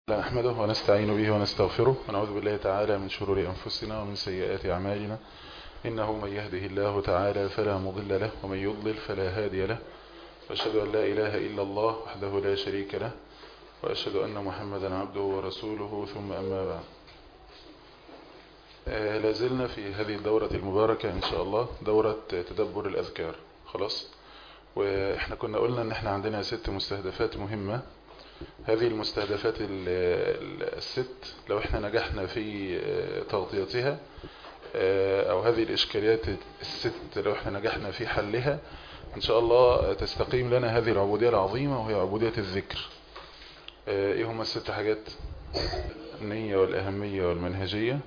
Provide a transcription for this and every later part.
نحمده ونستعين به ونستغفره ونعوذ بالله تعالى من شرور أنفسنا ومن سيئات أعمالنا إنه من يهده الله تعالى فلا مضل له ومن يضلل فلا هادي له وأشهد أن لا إله إلا الله وحده لا شريك له وأشهد أن محمدا عبده ورسوله ثم أما بعد آه لازلنا في هذه الدورة المباركة إن شاء الله دورة تدبر الأذكار خلاص وإحنا كنا قلنا إن إحنا عندنا ست مستهدفات مهمة هذه المستهدفات الست لو احنا نجحنا في تغطيتها او هذه الاشكاليات الست لو احنا نجحنا في حلها ان شاء الله تستقيم لنا هذه العبودية العظيمة وهي عبودية الذكر ايه هما الست حاجات النية والاهمية والمنهجية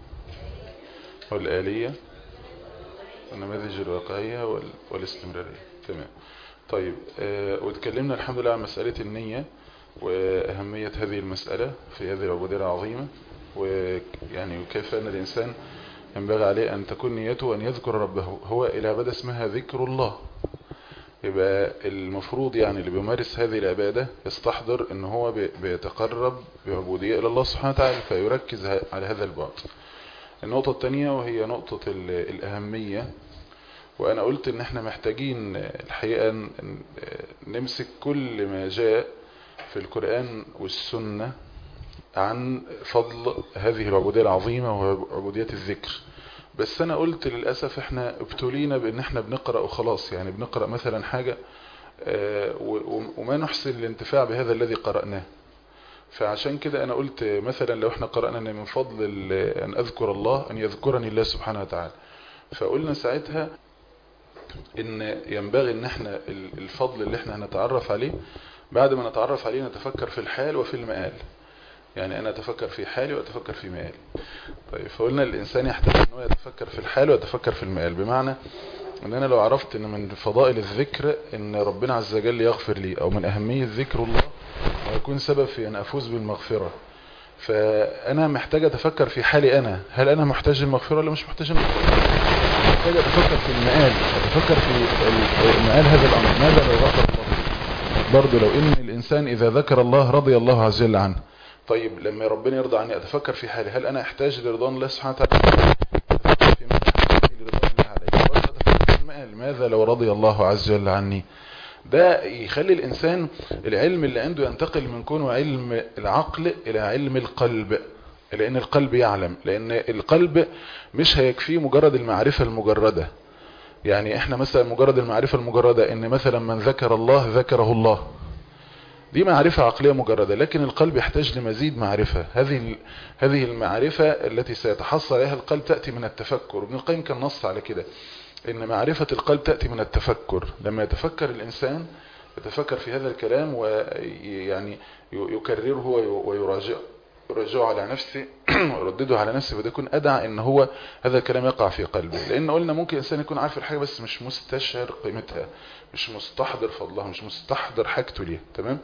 والآلية والنماذج الواقعية والاستمرارية تمام طيب اه واتكلمنا الحمد لله عن مسألة النية وأهمية هذه المسألة في هذه العبودية العظيمة ويعني وكيف أن الإنسان ينبغي عليه أن تكون نيته أن يذكر ربه هو إلى عبادة اسمها ذكر الله يبقى المفروض يعني اللي بيمارس هذه العبادة يستحضر أن هو بيتقرب بعبودية إلى الله سبحانه وتعالى فيركز على هذا البعد النقطة الثانية وهي نقطة الأهمية وأنا قلت أن احنا محتاجين الحقيقة نمسك كل ما جاء في القرآن والسنة عن فضل هذه العبودية العظيمة وعبودية الذكر بس أنا قلت للأسف احنا ابتلينا بأن احنا بنقرأ وخلاص يعني بنقرأ مثلا حاجة وما نحسن الانتفاع بهذا الذي قرأناه فعشان كده أنا قلت مثلا لو احنا قرأنا أن من فضل أن أذكر الله أن يذكرني الله سبحانه وتعالى فقلنا ساعتها ان ينبغي ان احنا الفضل اللي احنا هنتعرف عليه بعد ما نتعرف عليه نتفكر في الحال وفي المآل يعني أنا أتفكر في حالي وأتفكر في مآلي طيب فقلنا الإنسان يحتاج أنه يتفكر في الحال ويتفكر في المآل بمعنى أن أنا لو عرفت أن من فضائل الذكر أن ربنا عز وجل يغفر لي أو من أهمية ذكر الله ويكون سبب في أن أفوز بالمغفرة فأنا محتاج أتفكر في حالي أنا هل أنا محتاج المغفرة ولا مش محتاج المغفرة محتاج أتفكر في المآل أتفكر في مآل هذا الأمر ماذا لو غفر الله برضه لو ان الانسان اذا ذكر الله رضي الله عز وجل عنه طيب لما ربنا يرضى عني اتفكر في حالي هل انا احتاج لرضوان الله سبحانه وتعالى اتفكر في لرضوان الله علي برضه اتفكر في المآل ماذا لو رضي الله عز وجل عني ده يخلي الانسان العلم اللي عنده ينتقل من كونه علم العقل الى علم القلب لان القلب يعلم لان القلب مش هيكفيه مجرد المعرفة المجردة يعني احنا مثلا مجرد المعرفة المجردة ان مثلا من ذكر الله ذكره الله دي معرفة عقلية مجردة لكن القلب يحتاج لمزيد معرفة هذه هذه المعرفة التي سيتحصل عليها القلب تأتي من التفكر ابن القيم كان نص على كده ان معرفة القلب تأتي من التفكر لما يتفكر الانسان يتفكر في هذا الكلام ويعني يكرره ويراجعه يرجعه على نفسه ويردده على نفسه فده يكون أدعى ان هو هذا الكلام يقع في قلبه لان قلنا ممكن الانسان يكون عارف الحاجة بس مش مستشعر قيمتها مش مستحضر فضلها مش مستحضر حاجته ليها تمام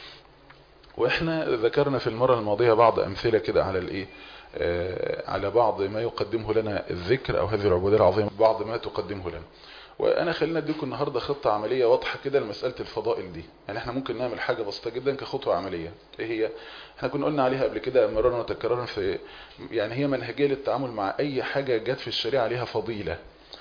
واحنا ذكرنا في المرة الماضية بعض امثلة كده على الايه آه على بعض ما يقدمه لنا الذكر او هذه العبودية العظيمة بعض ما تقدمه لنا وانا خلينا اديكم النهاردة خطة عملية واضحة كده لمسألة الفضائل دي يعني احنا ممكن نعمل حاجة بسيطة جدا كخطوة عملية ايه هي احنا كنا قلنا عليها قبل كده مرارا وتكرارا في يعني هي منهجية للتعامل مع اي حاجة جت في الشريعة عليها فضيلة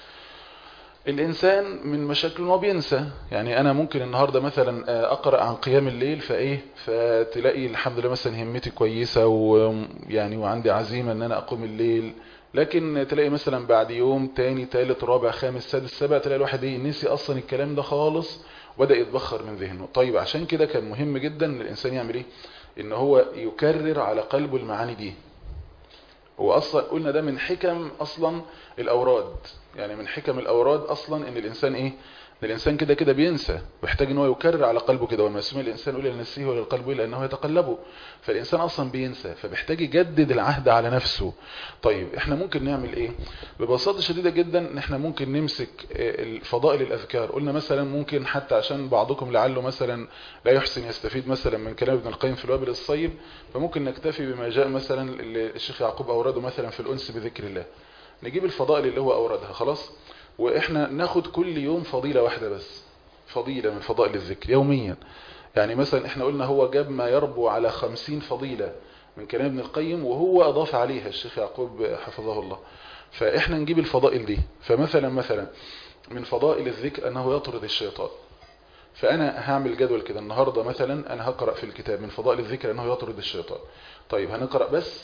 الانسان من مشاكله انه بينسى يعني انا ممكن النهاردة مثلا اقرأ عن قيام الليل فايه فتلاقي الحمد لله مثلا همتي كويسة ويعني وعندي عزيمة ان انا اقوم الليل لكن تلاقي مثلا بعد يوم تاني تالت رابع خامس سادس سابع تلاقي الواحد ايه نسي اصلا الكلام ده خالص وبدأ يتبخر من ذهنه طيب عشان كده كان مهم جدا ان الانسان يعمل ايه ان هو يكرر على قلبه المعاني دي هو اصلا قلنا ده من حكم اصلا الاوراد يعني من حكم الاوراد اصلا ان الانسان ايه ان الانسان كده كده بينسى ويحتاج ان هو يكرر على قلبه كده وما يسمى الانسان يقول لنفسه ولا القلب الا انه يتقلبه فالانسان اصلا بينسى فبيحتاج يجدد العهد على نفسه طيب احنا ممكن نعمل ايه ببساطه شديده جدا ان احنا ممكن نمسك فضائل الاذكار قلنا مثلا ممكن حتى عشان بعضكم لعله مثلا لا يحسن يستفيد مثلا من كلام ابن القيم في الوابل الصيب فممكن نكتفي بما جاء مثلا الشيخ يعقوب اورده مثلا في الانس بذكر الله نجيب الفضائل اللي هو اوردها خلاص واحنا ناخد كل يوم فضيلة واحدة بس فضيلة من فضائل الذكر يوميا يعني مثلا احنا قلنا هو جاب ما يربو على خمسين فضيلة من كلام ابن القيم وهو أضاف عليها الشيخ يعقوب حفظه الله فإحنا نجيب الفضائل دي فمثلا مثلا من فضائل الذكر أنه يطرد الشيطان فأنا هعمل جدول كده النهاردة مثلا أنا هقرأ في الكتاب من فضائل الذكر أنه يطرد الشيطان طيب هنقرأ بس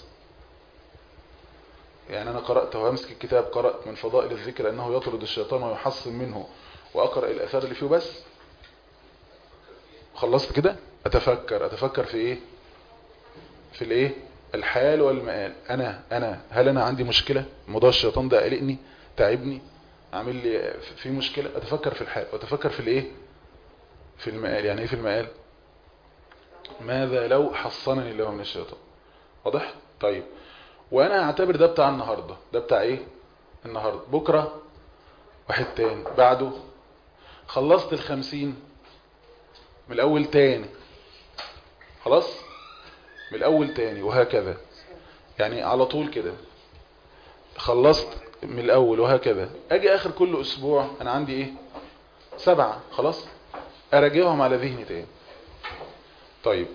يعني أنا قرأت وهمسك الكتاب قرأت من فضائل الذكر أنه يطرد الشيطان ويحصن منه وأقرأ الأثار اللي فيه بس خلصت كده أتفكر أتفكر في إيه في الإيه الحال والمآل أنا أنا هل أنا عندي مشكلة موضوع الشيطان ده قلقني تعبني عامل لي في مشكلة أتفكر في الحال وأتفكر في الإيه في المآل يعني إيه في المآل ماذا لو حصنني الله من الشيطان واضح طيب وانا اعتبر ده بتاع النهاردة ده بتاع ايه النهاردة بكرة واحد تاني بعده خلصت الخمسين من الاول تاني خلاص من الاول تاني وهكذا يعني على طول كده خلصت من الاول وهكذا اجي اخر كل اسبوع انا عندي ايه سبعة خلاص اراجعهم على ذهني تاني طيب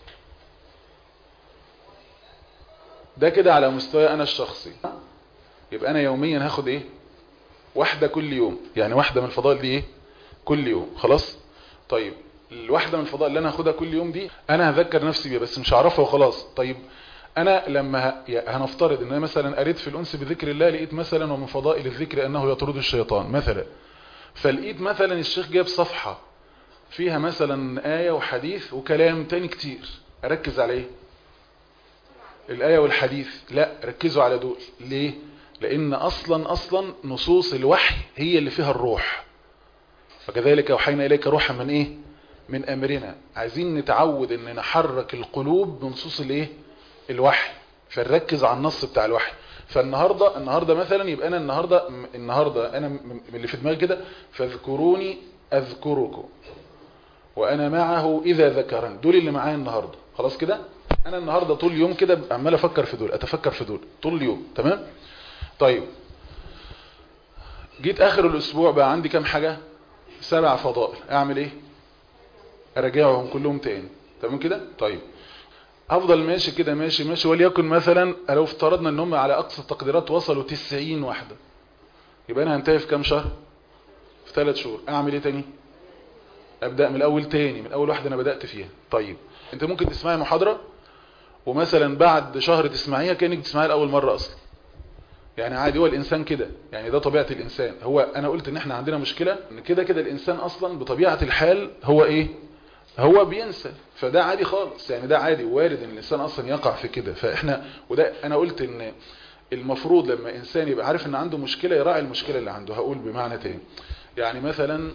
ده كده على مستوى انا الشخصي يبقى انا يوميا هاخد ايه واحدة كل يوم يعني واحدة من الفضائل دي ايه كل يوم خلاص طيب الواحدة من الفضائل اللي انا هاخدها كل يوم دي انا هذكر نفسي بيها بس مش هعرفها وخلاص طيب انا لما هنفترض ان انا مثلا قريت في الانس بذكر الله لقيت مثلا ومن فضائل الذكر انه يطرد الشيطان مثلا فلقيت مثلا الشيخ جاب صفحة فيها مثلا آية وحديث وكلام تاني كتير اركز على ايه الآية والحديث لا ركزوا على دول ليه لأن أصلا أصلا نصوص الوحي هي اللي فيها الروح فكذلك وحينا إليك روحا من إيه من أمرنا عايزين نتعود أن نحرك القلوب بنصوص الإيه الوحي فنركز على النص بتاع الوحي فالنهاردة النهاردة مثلا يبقى أنا النهاردة النهاردة أنا من اللي في دماغي كده فاذكروني أذكركم وأنا معه إذا ذكرني دول اللي معايا النهاردة خلاص كده انا النهاردة طول اليوم كده عمال افكر في دول اتفكر في دول طول اليوم تمام طيب جيت اخر الاسبوع بقى عندي كام حاجة سبع فضائل اعمل ايه اراجعهم كلهم تاني تمام كده طيب افضل ماشي كده ماشي ماشي وليكن مثلا لو افترضنا ان هم على اقصى التقديرات وصلوا 90 واحدة يبقى انا هنتهي في كام شهر في ثلاث شهور اعمل ايه تاني ابدأ من الاول تاني من اول واحدة انا بدأت فيها طيب انت ممكن تسمعي محاضرة ومثلا بعد شهر تسمعيها كأنك تسمعيها لأول مرة أصلا يعني عادي هو الإنسان كده يعني ده طبيعة الإنسان هو أنا قلت إن إحنا عندنا مشكلة إن كده كده الإنسان أصلا بطبيعة الحال هو إيه هو بينسى فده عادي خالص يعني ده عادي وارد إن الإنسان أصلا يقع في كده فإحنا وده أنا قلت إن المفروض لما إنسان يبقى عارف إن عنده مشكلة يراعي المشكلة اللي عنده هقول بمعنى تاني يعني مثلا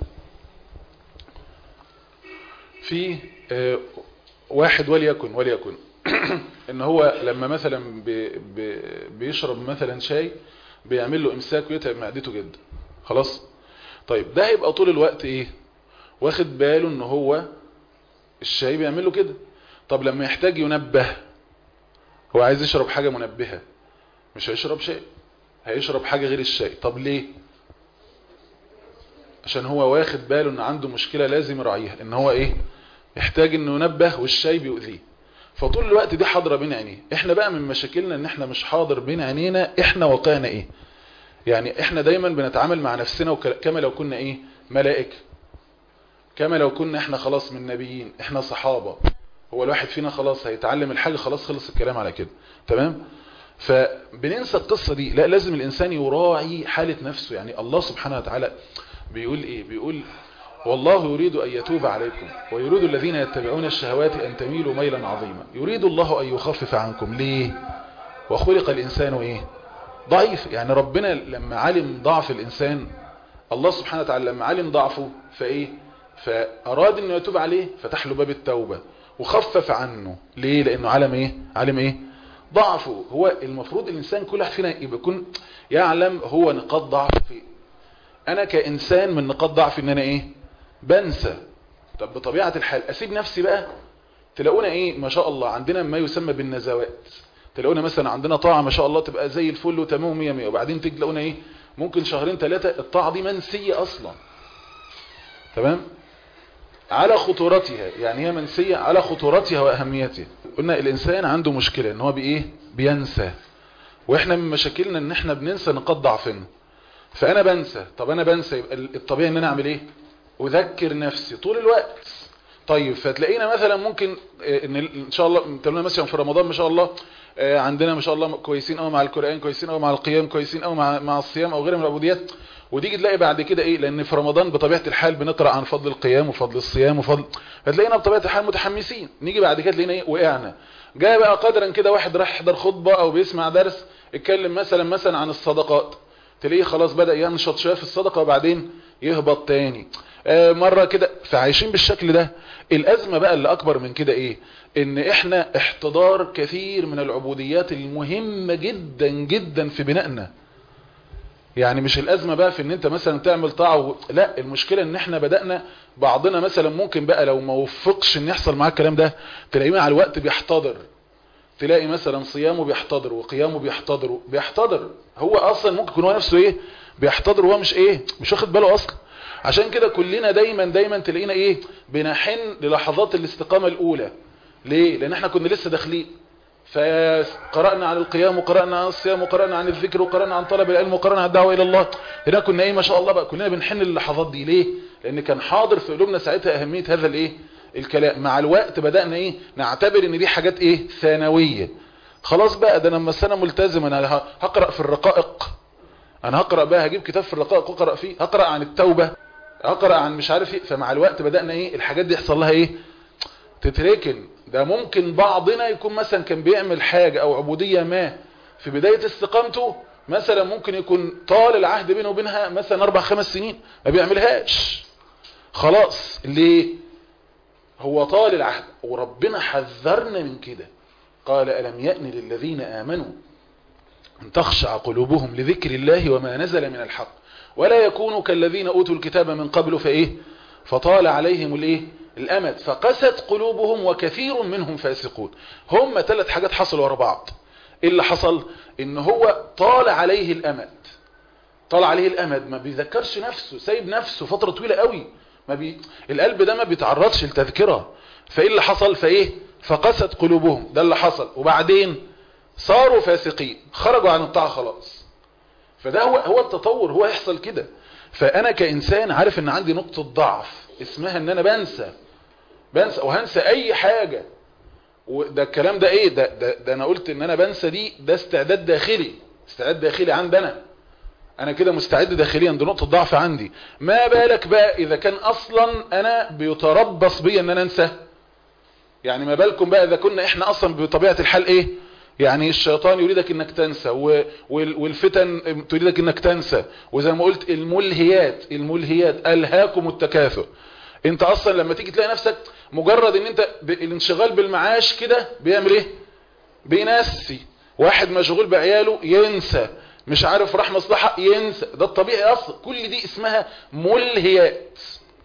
في واحد وليكن وليكن ان هو لما مثلا بي بي بيشرب مثلا شاي بيعمل له امساك ويتعب معدته جدا خلاص طيب ده هيبقى طول الوقت ايه واخد باله ان هو الشاي بيعمل له كده طب لما يحتاج ينبه هو عايز يشرب حاجة منبهة مش هيشرب شاي هيشرب حاجة غير الشاي طب ليه عشان هو واخد باله ان عنده مشكلة لازم يراعيها ان هو ايه يحتاج انه ينبه والشاي بيؤذيه فطول الوقت دي حاضرة بين عينيه احنا بقى من مشاكلنا ان احنا مش حاضر بين عينينا احنا واقعنا ايه يعني احنا دايما بنتعامل مع نفسنا كما لو كنا ايه ملائكة كما لو كنا احنا خلاص من نبيين احنا صحابة هو الواحد فينا خلاص هيتعلم الحاجة خلاص خلص الكلام على كده تمام فبننسى القصة دي لا لازم الانسان يراعي حالة نفسه يعني الله سبحانه وتعالى بيقول ايه بيقول والله يريد أن يتوب عليكم ويريد الذين يتبعون الشهوات أن تميلوا ميلا عظيما يريد الله أن يخفف عنكم ليه وخلق الإنسان إيه ضعيف يعني ربنا لما علم ضعف الإنسان الله سبحانه وتعالى لما علم ضعفه فإيه فأراد أنه يتوب عليه فتح له باب التوبة وخفف عنه ليه لأنه علم إيه علم إيه ضعفه هو المفروض الإنسان كل واحد فينا يبقى يكون يعلم هو نقاط ضعف فيه أنا كإنسان من نقاط ضعف إن أنا إيه بنسى طب بطبيعة الحال أسيب نفسي بقى تلاقونا إيه ما شاء الله عندنا ما يسمى بالنزوات تلاقونا مثلا عندنا طاعة ما شاء الله تبقى زي الفل وتمام مية مية وبعدين تلاقونا إيه ممكن شهرين ثلاثة الطاعة دي منسية أصلا تمام على خطورتها يعني هي منسية على خطورتها وأهميتها قلنا الإنسان عنده مشكلة ان هو بإيه بينسى واحنا من مشاكلنا ان احنا بننسى نقاط ضعفنا فانا بنسى طب انا بنسى يبقى الطبيعي ان انا اعمل ايه اذكر نفسي طول الوقت طيب فتلاقينا مثلا ممكن ان ان شاء الله تقولنا مثلا في رمضان ما شاء الله عندنا ما شاء الله كويسين قوي مع القران كويسين قوي مع القيام كويسين قوي مع مع الصيام او غيره من العبوديات وتيجي تلاقي بعد كده ايه لان في رمضان بطبيعه الحال بنقرا عن فضل القيام وفضل الصيام وفضل فتلاقينا بطبيعه الحال متحمسين نيجي بعد كده تلاقينا ايه وقعنا جاء بقى قدرا كده واحد راح يحضر خطبه او بيسمع درس اتكلم مثلا مثلا عن الصدقات تلاقيه خلاص بدا ينشط شويه في الصدقه وبعدين يهبط تاني آه مره كده فعايشين بالشكل ده الازمه بقى اللي اكبر من كده ايه ان احنا احتضار كثير من العبوديات المهمه جدا جدا في بنائنا يعني مش الازمه بقى في ان انت مثلا تعمل طاعه و... لا المشكله ان احنا بدانا بعضنا مثلا ممكن بقى لو ما وفقش ان يحصل معاه الكلام ده تلاقيه مع الوقت بيحتضر تلاقي مثلا صيامه بيحتضر وقيامه بيحتضر بيحتضر هو اصلا ممكن يكون هو نفسه ايه بيحتضر وهو مش ايه مش واخد باله اصلا عشان كده كلنا دايما دايما تلاقينا ايه بنحن للحظات الاستقامه الاولى ليه لان احنا كنا لسه داخلين فقرأنا عن القيام وقرأنا عن الصيام وقرأنا عن الذكر وقرأنا عن طلب العلم وقرأنا عن الدعوة إلى الله هنا كنا ايه ما شاء الله بقى كلنا بنحن للحظات دي ليه لان كان حاضر في قلوبنا ساعتها اهمية هذا الايه الكلام مع الوقت بدأنا ايه نعتبر ان دي حاجات ايه ثانوية خلاص بقى ده انا لما السنة ملتزم انا هقرأ في الرقائق انا هقرأ بقى هجيب كتاب في الرقائق واقرأ فيه هقرأ عن التوبة هقرأ عن مش عارف ايه فمع الوقت بدأنا ايه الحاجات دي يحصل لها ايه تتركن ده ممكن بعضنا يكون مثلا كان بيعمل حاجة او عبودية ما في بداية استقامته مثلا ممكن يكون طال العهد بينه وبينها مثلا اربع خمس سنين ما بيعملهاش خلاص ليه هو طال العهد وربنا حذرنا من كده قال ألم يأن للذين آمنوا أن تخشع قلوبهم لذكر الله وما نزل من الحق ولا يكونوا كالذين أوتوا الكتاب من قبل فإيه فطال عليهم الإيه الأمد فقست قلوبهم وكثير منهم فاسقون هم ثلاث حاجات حصلوا ورا بعض إيه اللي حصل إن هو طال عليه الأمد طال عليه الأمد ما بيذكرش نفسه سايب نفسه فترة طويلة قوي ما بي... القلب ده ما بيتعرضش لتذكرة فايه اللي حصل فايه فقست قلوبهم ده اللي حصل وبعدين صاروا فاسقين خرجوا عن الطاعة خلاص فده هو هو التطور هو يحصل كده فانا كانسان عارف ان عندي نقطة ضعف اسمها ان انا بنسى بنسى وهنسى اي حاجة وده الكلام ده ايه ده, ده, ده انا قلت ان انا بنسى دي ده استعداد داخلي استعداد داخلي عندنا انا كده مستعد داخليا دي نقطة ضعف عندي ما بالك بقى اذا كان اصلا انا بيتربص بي ان انا انسى يعني ما بالكم بقى اذا كنا احنا اصلا بطبيعة الحال ايه يعني الشيطان يريدك انك تنسى والفتن تريدك انك تنسى وزي ما قلت الملهيات الملهيات الهاكم التكاثر انت اصلا لما تيجي تلاقي نفسك مجرد ان انت الانشغال بالمعاش كده بيعمل ايه بينسي واحد مشغول بعياله ينسى مش عارف راح مصلحة ينسى ده الطبيعي اصلا كل دي اسمها ملهيات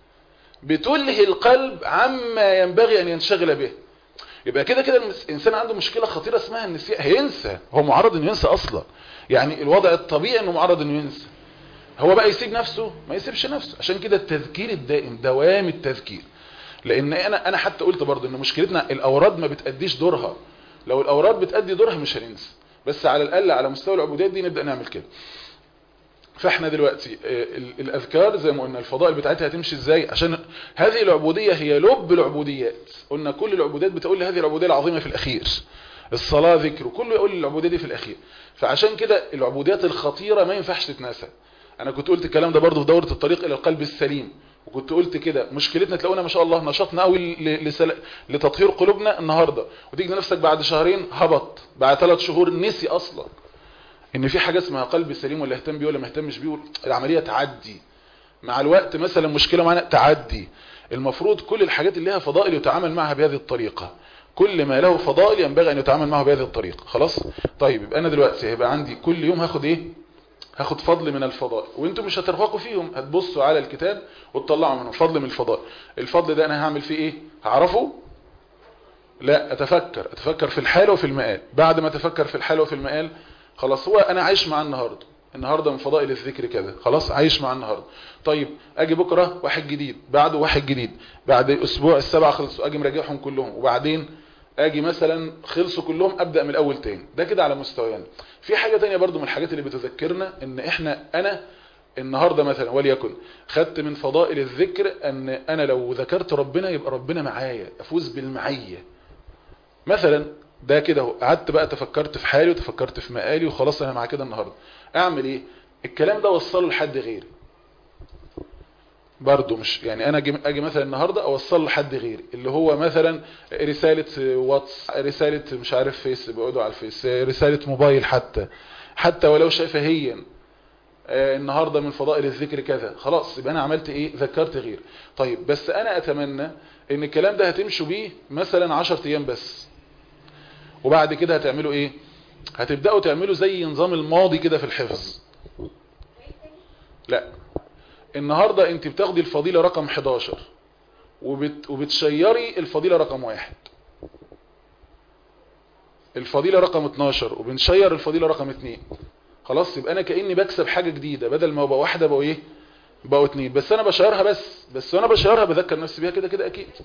بتلهي القلب عما ينبغي ان ينشغل به يبقى كده كده الانسان عنده مشكلة خطيرة اسمها النسيان هينسى هو معرض انه ينسى اصلا يعني الوضع الطبيعي انه معرض انه ينسى هو بقى يسيب نفسه ما يسيبش نفسه عشان كده التذكير الدائم دوام التذكير لان انا انا حتى قلت برضه ان مشكلتنا الاوراد ما بتاديش دورها لو الاوراد بتادي دورها مش هننسى بس على الاقل على مستوى العبوديات دي نبدا نعمل كده فاحنا دلوقتي الاذكار زي ما قلنا الفضائل بتاعتها هتمشي ازاي عشان هذه العبوديه هي لب العبوديات قلنا كل العبوديات بتقول لي هذه العبوديه العظيمه في الاخير الصلاه ذكر كله يقول العبوديه دي في الاخير فعشان كده العبوديات الخطيره ما ينفعش تتناسى انا كنت قلت الكلام ده برضه في دوره الطريق الى القلب السليم وكنت قلت كده مشكلتنا تلاقونا ما شاء الله نشاطنا قوي لسل... لتطهير قلوبنا النهارده وتيجي نفسك بعد شهرين هبط بعد ثلاث شهور نسي اصلا ان في حاجه اسمها قلب سليم ولا اهتم بيه ولا ما اهتمش بيه العمليه تعدي مع الوقت مثلا مشكله معانا تعدي المفروض كل الحاجات اللي لها فضائل يتعامل معها بهذه الطريقه كل ما له فضائل ينبغي ان يتعامل معه بهذه الطريقه خلاص طيب يبقى انا دلوقتي هيبقى عندي كل يوم هاخد ايه هاخد فضل من الفضائل وانتم مش هترفقوا فيهم هتبصوا على الكتاب وتطلعوا منه فضل من الفضائل الفضل ده انا هعمل فيه ايه هعرفه لا اتفكر اتفكر في الحال وفي المقال بعد ما اتفكر في الحال وفي المقال خلاص هو انا عايش معاه النهارده النهارده من فضائل الذكر كذا خلاص عايش مع النهارده طيب اجي بكره واحد جديد بعده واحد جديد بعد اسبوع السبعه خلصوا اجي مراجعهم كلهم وبعدين اجي مثلا خلصوا كلهم ابدا من الاول تاني ده كده على مستويانا في حاجه تانية برضو من الحاجات اللي بتذكرنا ان احنا انا النهارده مثلا وليكن خدت من فضائل الذكر ان انا لو ذكرت ربنا يبقى ربنا معايا افوز بالمعيه مثلا ده كده اهو قعدت بقى تفكرت في حالي وتفكرت في مقالي وخلاص انا مع كده النهارده اعمل ايه الكلام ده وصله لحد غيري برضه مش يعني انا اجي اجي مثلا النهارده اوصل لحد غيري اللي هو مثلا رساله واتس رساله مش عارف فيس بيقعدوا على الفيس رساله موبايل حتى حتى ولو شفهيا آه النهارده من فضائل الذكر كذا خلاص يبقى انا عملت ايه ذكرت غير طيب بس انا اتمنى ان الكلام ده هتمشوا بيه مثلا 10 ايام بس وبعد كده هتعملوا ايه هتبداوا تعملوا زي نظام الماضي كده في الحفظ لا النهاردة انت بتاخدي الفضيلة رقم 11 وبت وبتشيري الفضيلة رقم واحد الفضيلة رقم 12 وبنشير الفضيلة رقم 2 خلاص يبقى انا كأني بكسب حاجة جديدة بدل ما بقى واحدة بقى ايه بقوا اتنين بس انا بشيرها بس بس وانا بشيرها بذكر نفسي بيها كده كده اكيد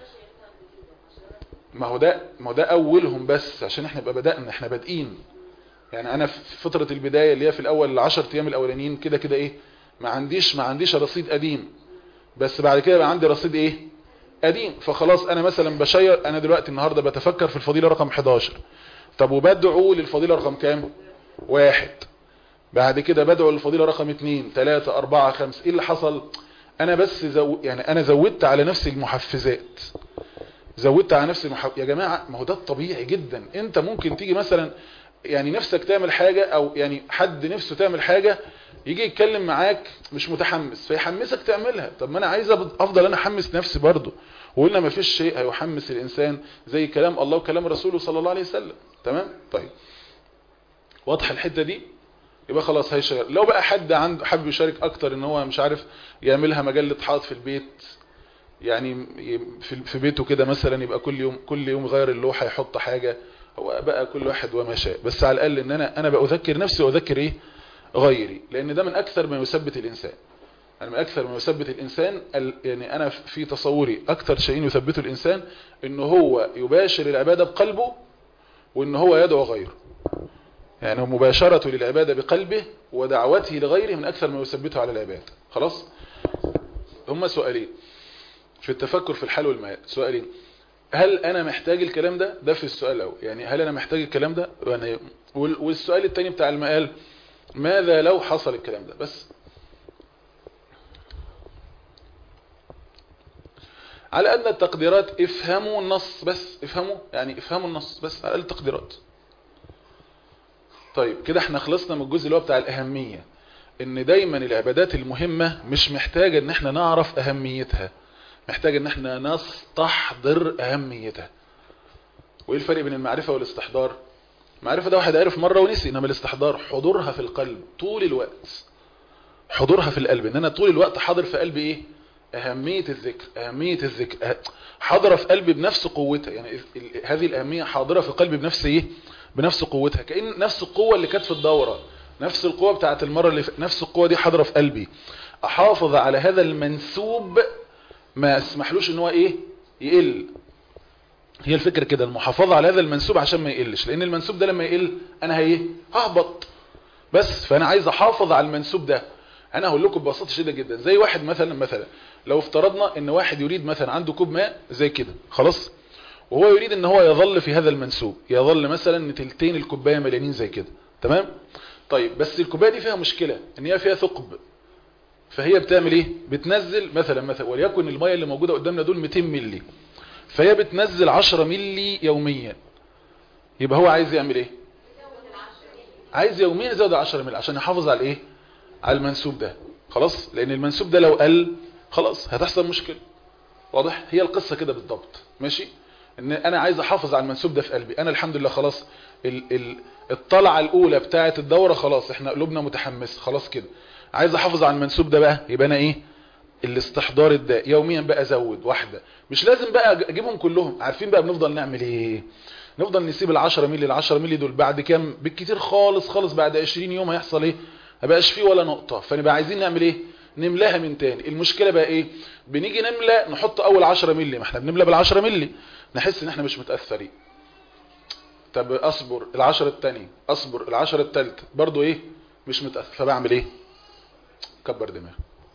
ما هو ده ما هو ده اولهم بس عشان احنا نبقى بدأنا احنا بادئين يعني انا في فترة البداية اللي هي في الاول العشر ايام الاولانيين كده كده ايه ما عنديش ما عنديش رصيد قديم بس بعد كده بقى عندي رصيد ايه قديم فخلاص انا مثلا بشير انا دلوقتي النهاردة بتفكر في الفضيلة رقم 11 طب وبدعو للفضيلة رقم كام واحد بعد كده بدعو للفضيلة رقم 2 3 4 5 ايه اللي حصل انا بس زو يعني انا زودت على نفسي المحفزات زودت على نفسي المح... يا جماعة ما هو ده الطبيعي جدا انت ممكن تيجي مثلا يعني نفسك تعمل حاجة او يعني حد نفسه تعمل حاجة يجي يتكلم معاك مش متحمس فيحمسك تعملها طب ما انا عايز افضل انا احمس نفسي برضه وقلنا ما فيش شيء هيحمس الانسان زي كلام الله وكلام رسوله صلى الله عليه وسلم تمام طيب واضح الحته دي يبقى خلاص هيشير لو بقى حد عنده حابب يشارك اكتر ان هو مش عارف يعملها مجله حائط في البيت يعني في بيته كده مثلا يبقى كل يوم كل يوم غير اللوحه يحط حاجه هو بقى كل واحد وما شاء بس على الاقل ان انا انا بأذكر نفسي واذكر ايه غيري لان ده من اكثر ما يثبت الانسان يعني من اكثر ما يثبت الانسان يعني انا في تصوري اكثر شيء يثبته الانسان ان هو يباشر العبادة بقلبه وان هو يدعو غيره يعني مباشرة للعبادة بقلبه ودعوته لغيره من اكثر ما يثبته على العبادة خلاص هما سؤالين في التفكر في الحال والمآل سؤالين هل انا محتاج الكلام ده ده في السؤال الاول يعني هل انا محتاج الكلام ده يعني والسؤال الثاني بتاع المقال ماذا لو حصل الكلام ده بس على أن التقديرات افهموا النص بس افهموا يعني افهموا النص بس على التقديرات طيب كده احنا خلصنا من الجزء اللي هو بتاع الأهمية ان دايما العبادات المهمة مش محتاجة ان احنا نعرف أهميتها محتاج ان احنا نستحضر أهميتها وايه الفرق بين المعرفة والاستحضار المعرفة ده واحد عرف مرة ونسي انما الاستحضار حضورها في القلب طول الوقت حضورها في القلب ان انا طول الوقت حاضر في قلبي ايه اهمية الذكر اهمية الذكر حاضرة في قلبي بنفس قوتها يعني هذه الاهمية حاضرة في قلبي بنفس ايه بنفس قوتها كأن نفس القوة اللي كانت في الدورة نفس القوة بتاعت المرة اللي نفس القوة دي حاضرة في قلبي احافظ على هذا المنسوب ما اسمحلوش ان هو ايه يقل هي الفكرة كده المحافظة على هذا المنسوب عشان ما يقلش لان المنسوب ده لما يقل انا هي ههبط بس فانا عايز احافظ على المنسوب ده انا هقول لكم ببساطه شديده جدا زي واحد مثلا مثلا لو افترضنا ان واحد يريد مثلا عنده كوب ماء زي كده خلاص وهو يريد ان هو يظل في هذا المنسوب يظل مثلا ان تلتين الكوبايه مليانين زي كده تمام طيب بس الكوبايه دي فيها مشكله ان هي فيها ثقب فهي بتعمل ايه بتنزل مثلا مثلا وليكن الميه اللي موجوده قدامنا دول 200 مللي فهي بتنزل 10 مللي يوميا يبقى هو عايز يعمل ايه عايز يوميا يزود 10 مللي عشان يحافظ على ايه على المنسوب ده خلاص لان المنسوب ده لو قل خلاص هتحصل مشكله واضح هي القصه كده بالضبط ماشي ان انا عايز احافظ على المنسوب ده في قلبي انا الحمد لله خلاص ال ال الطلعه الاولى بتاعه الدوره خلاص احنا قلوبنا متحمسه خلاص كده عايز احافظ على المنسوب ده بقى يبقى انا ايه الاستحضار ده يوميا بقى ازود واحده مش لازم بقى اجيبهم كلهم عارفين بقى بنفضل نعمل ايه نفضل نسيب ال10 مللي ال10 مللي دول بعد كام بالكتير خالص خالص بعد 20 يوم هيحصل ايه ما بقاش فيه ولا نقطة فنبقى عايزين نعمل ايه نملاها من تاني المشكلة بقى ايه بنيجي نملى نحط اول 10 مللي ما احنا بنملى بال10 مللي نحس ان احنا مش متأثرين طب اصبر العشرة التانية اصبر العشرة التالتة برضو ايه مش متأثر فبعمل ايه كبر دماغي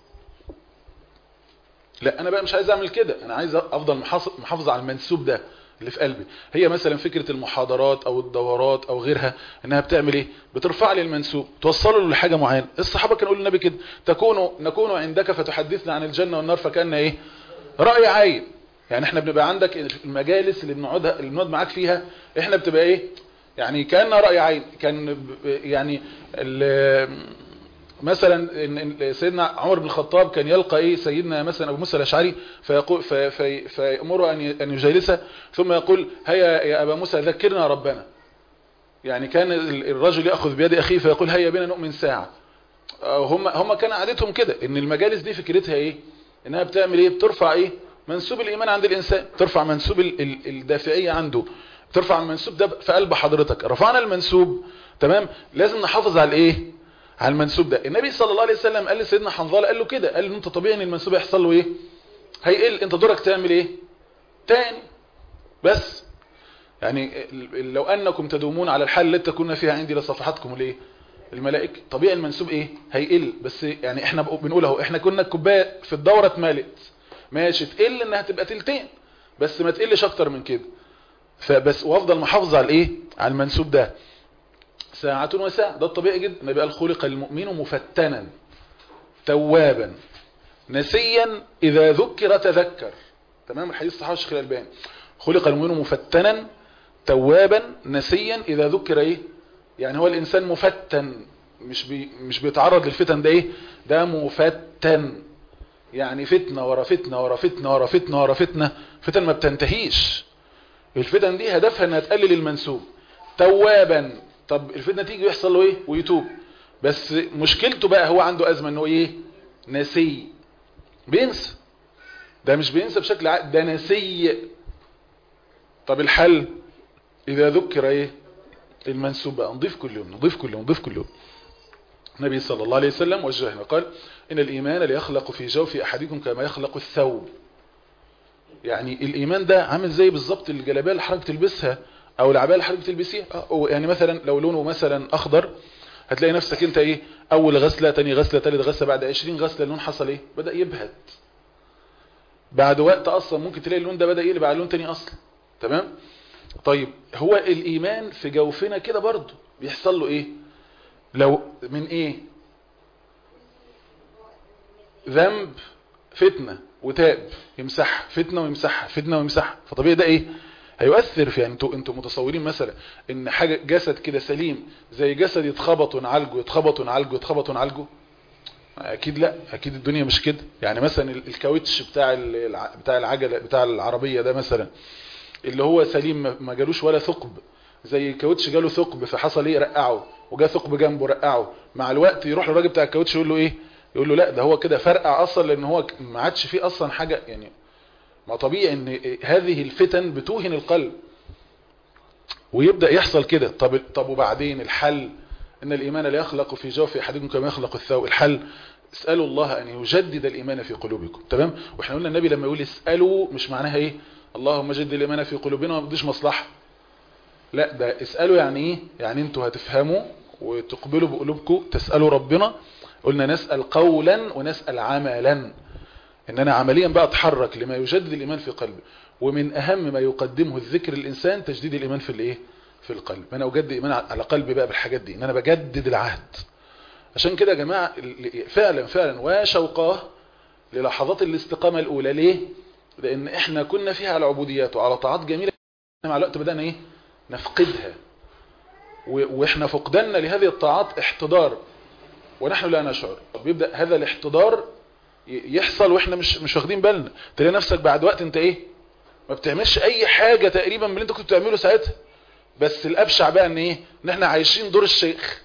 لا انا بقى مش عايز اعمل كده انا عايز افضل محافظ على المنسوب ده اللي في قلبي هي مثلا فكرة المحاضرات او الدورات او غيرها انها بتعمل ايه بترفع لي المنسوب توصله له لحاجة معينة الصحابة كانوا يقولوا للنبي كده تكون نكون عندك فتحدثنا عن الجنة والنار فكان ايه رأي عين يعني احنا بنبقى عندك المجالس اللي بنقعدها اللي بنقعد معاك فيها احنا بتبقى ايه يعني كان رأي عين كان يعني مثلا سيدنا عمر بن الخطاب كان يلقى ايه سيدنا مثلا ابو موسى الاشعري فيقول في في فيامره ان ان يجالسه ثم يقول هيا يا ابا موسى ذكرنا ربنا يعني كان الرجل ياخذ بيد اخيه فيقول هيا بنا نؤمن ساعه هم هم كان عادتهم كده ان المجالس دي فكرتها ايه انها بتعمل ايه بترفع ايه منسوب الايمان عند الانسان ترفع منسوب الدافعيه عنده ترفع المنسوب ده في قلب حضرتك رفعنا المنسوب تمام لازم نحافظ على الايه على المنسوب ده النبي صلى الله عليه وسلم قال لسيدنا حنظله قال له كده قال له انت طبيعي ان المنسوب يحصل له ايه هيقل انت دورك تعمل ايه تاني بس يعني لو انكم تدومون على الحال التي تكون فيها عندي لصفحتكم الايه الملائكه طبيعي المنسوب ايه هيقل بس يعني احنا بنقول اهو احنا كنا الكوبايه في الدوره اتملت ماشي تقل انها تبقى تلتين بس ما تقلش اكتر من كده فبس وافضل محافظه على الايه على المنسوب ده ساعة وساعة ده الطبيعي جدا النبي قال خلق المؤمن مفتنا توابا نسيا إذا ذكر تذكر تمام الحديث صحيح الشيخ الألباني خلق المؤمن مفتنا توابا نسيا إذا ذكر إيه يعني هو الإنسان مفتن مش بي مش بيتعرض للفتن ده إيه ده مفتن يعني فتنة ورا فتنة ورا فتنة ورا فتنة ورا فتنة فتن ما بتنتهيش الفتن دي هدفها انها تقلل المنسوب توابا طب الفتنة تيجي ويحصل له ايه ويتوب بس مشكلته بقى هو عنده ازمة انه ايه نسي بينسى ده مش بينسى بشكل عام ده نسي طب الحل اذا ذكر ايه المنسوب بقى نضيف كل يوم نضيف كل يوم نضيف كل يوم النبي صلى الله عليه وسلم وجهنا قال إن الإيمان ليخلق في جوف أحدكم كما يخلق الثوب يعني الإيمان ده عامل زي بالظبط الجلابيه اللي حضرتك تلبسها أو العباية اللي حضرتك تلبسيها يعني مثلا لو لونه مثلا أخضر هتلاقي نفسك أنت إيه أول غسلة تاني غسلة تالت غسلة بعد 20 غسلة اللون حصل إيه بدأ يبهت بعد وقت أصلا ممكن تلاقي اللون ده بدأ يقلب على لون تاني أصلا تمام طيب هو الإيمان في جوفنا كده برضه بيحصل له إيه لو من ايه ذنب فتنة وتاب يمسحها فتنة ويمسحها فتنة ويمسحها فطبيعي ده ايه هيؤثر في يعني انتوا انتوا متصورين مثلا ان حاجة جسد كده سليم زي جسد يتخبط ونعالجه يتخبط ونعالجه يتخبط ونعالجه اكيد لا اكيد الدنيا مش كده يعني مثلا الكاوتش بتاع بتاع العجله بتاع العربيه ده مثلا اللي هو سليم ما جالوش ولا ثقب زي الكاوتش جاله ثقب فحصل ايه رقعه وجا ثقب جنبه رقعه مع الوقت يروح للراجل بتاع الكاوتش يقول له ايه يقول له لا ده هو كده فرقع اصلا لان هو ما عادش فيه اصلا حاجه يعني ما طبيعي ان هذه الفتن بتوهن القلب ويبدا يحصل كده طب طب وبعدين الحل ان الايمان لا يخلق في جوف احدكم كما يخلق الثوب الحل اسالوا الله ان يجدد الايمان في قلوبكم تمام واحنا قلنا النبي لما يقول اسالوا مش معناها ايه اللهم جدد الايمان في قلوبنا ما بديش مصلحه لا ده اسالوا يعني ايه يعني انتوا هتفهموا وتقبلوا بقلوبكم تسالوا ربنا قلنا نسال قولا ونسال عملا ان انا عمليا بقى اتحرك لما يجدد الايمان في قلبي ومن اهم ما يقدمه الذكر الانسان تجديد الايمان في الايه في القلب انا اجدد ايمان على قلبي بقى بالحاجات دي ان انا بجدد العهد عشان كده يا جماعه فعلا فعلا وشوقاه للحظات الاستقامه الاولى ليه لان احنا كنا فيها على عبوديات وعلى طاعات جميله مع الوقت بدانا ايه نفقدها واحنا فقدنا لهذه الطاعات احتضار ونحن لا نشعر بيبدا هذا الاحتضار يحصل واحنا مش مش واخدين بالنا تلاقي نفسك بعد وقت انت ايه ما بتعملش اي حاجه تقريبا من اللي انت كنت بتعمله ساعتها بس الابشع بقى ان ايه ان احنا عايشين دور الشيخ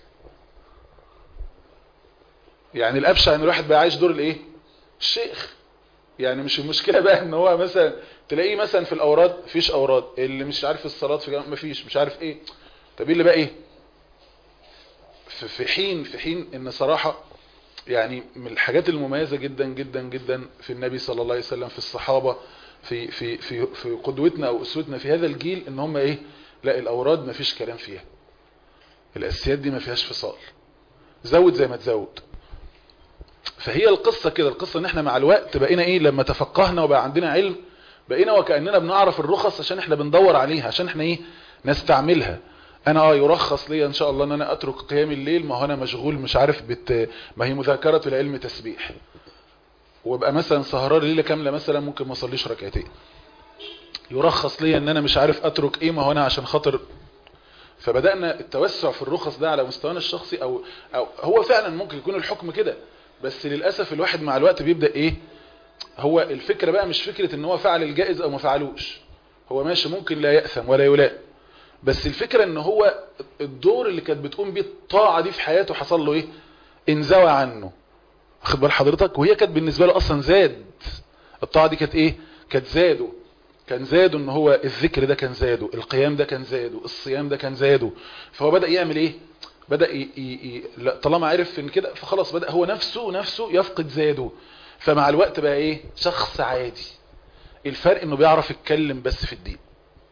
يعني الابشع ان الواحد بقى عايش دور الايه الشيخ يعني مش المشكله بقى ان هو مثلا تلاقيه مثلا في الاوراد مفيش اوراد اللي مش عارف الصلاه في مفيش مش عارف ايه طب ايه اللي بقى ايه في في حين في حين ان صراحة يعني من الحاجات المميزة جدا جدا جدا في النبي صلى الله عليه وسلم في الصحابة في في في في قدوتنا او اسوتنا في هذا الجيل ان هم ايه لا الاوراد ما فيش كلام فيها الاساسيات دي ما فيهاش فصال زود زي ما تزود فهي القصة كده القصة ان احنا مع الوقت بقينا ايه لما تفقهنا وبقى عندنا علم بقينا وكأننا بنعرف الرخص عشان احنا بندور عليها عشان احنا ايه نستعملها انا اه يرخص لي ان شاء الله ان انا اترك قيام الليل ما هو انا مشغول مش عارف بت ما هي مذاكرة العلم تسبيح وابقى مثلا سهران ليلة كاملة مثلا ممكن ما اصليش ركعتين يرخص لي ان انا مش عارف اترك ايه ما هو انا عشان خاطر فبدأنا التوسع في الرخص ده على مستوانا الشخصي او, أو هو فعلا ممكن يكون الحكم كده بس للأسف الواحد مع الوقت بيبدأ ايه هو الفكرة بقى مش فكرة ان هو فعل الجائز او ما فعلوش هو ماشي ممكن لا يأثم ولا يلام بس الفكرة ان هو الدور اللي كانت بتقوم بيه الطاعة دي في حياته حصل له ايه انزوى عنه واخد بال حضرتك وهي كانت بالنسبة له اصلا زاد الطاعة دي كانت ايه كانت زاده كان زاده ان هو الذكر ده كان زاده القيام ده كان زاده الصيام ده كان زاده فهو بدأ يعمل ايه بدأ ي... ي... ي... لا طالما عرف ان كده فخلاص بدأ هو نفسه نفسه يفقد زاده فمع الوقت بقى ايه شخص عادي الفرق انه بيعرف يتكلم بس في الدين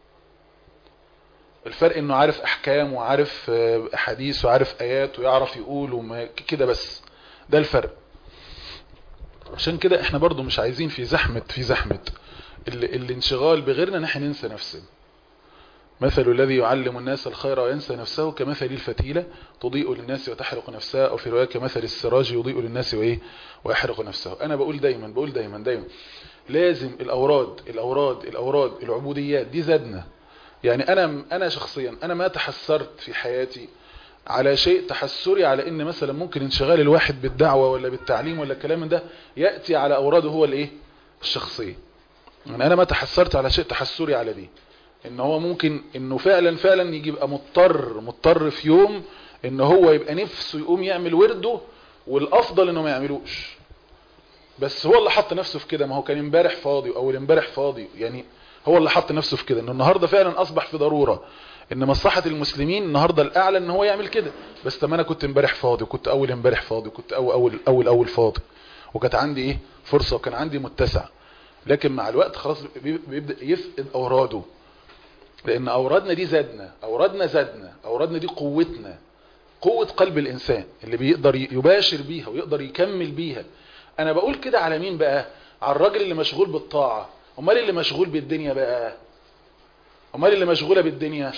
الفرق انه عارف احكام وعارف احاديث وعارف ايات ويعرف يقول وما كده بس ده الفرق عشان كده احنا برضو مش عايزين في زحمة في زحمة الانشغال بغيرنا نحن ننسى نفسنا مثل الذي يعلم الناس الخير وينسى نفسه كمثل الفتيلة تضيء للناس وتحرق نفسها أو في رواية كمثل السراج يضيء للناس وإيه ويحرق نفسه أنا بقول دايما بقول دايما دايما لازم الأوراد الأوراد الأوراد العبوديات دي زادنا يعني أنا أنا شخصيا أنا ما تحسرت في حياتي على شيء تحسري على ان مثلا ممكن انشغال الواحد بالدعوة ولا بالتعليم ولا الكلام ده يأتي على اوراده هو الايه الشخصية يعني انا ما تحسرت على شيء تحسري على دي ان هو ممكن انه فعلا فعلا يجي يبقى مضطر مضطر في يوم ان هو يبقى نفسه يقوم يعمل ورده والافضل انه ما يعملوش بس هو اللي حط نفسه في كده ما هو كان امبارح فاضي او امبارح فاضي يعني هو اللي حط نفسه في كده انه النهارده فعلا اصبح في ضروره ان مصلحه المسلمين النهارده الاعلى ان هو يعمل كده بس طب انا كنت امبارح فاضي وكنت اول امبارح فاضي وكنت اول اول اول اول فاضي وكانت عندي ايه فرصه وكان عندي متسع لكن مع الوقت خلاص بيبدا يفقد اوراده لان اورادنا دي زادنا اورادنا زادنا اورادنا دي قوتنا قوة قلب الانسان اللي بيقدر يباشر بيها ويقدر يكمل بيها انا بقول كده على مين بقى على الراجل اللي مشغول بالطاعة امال اللي مشغول بالدنيا بقى امال اللي مشغولة بالدنيا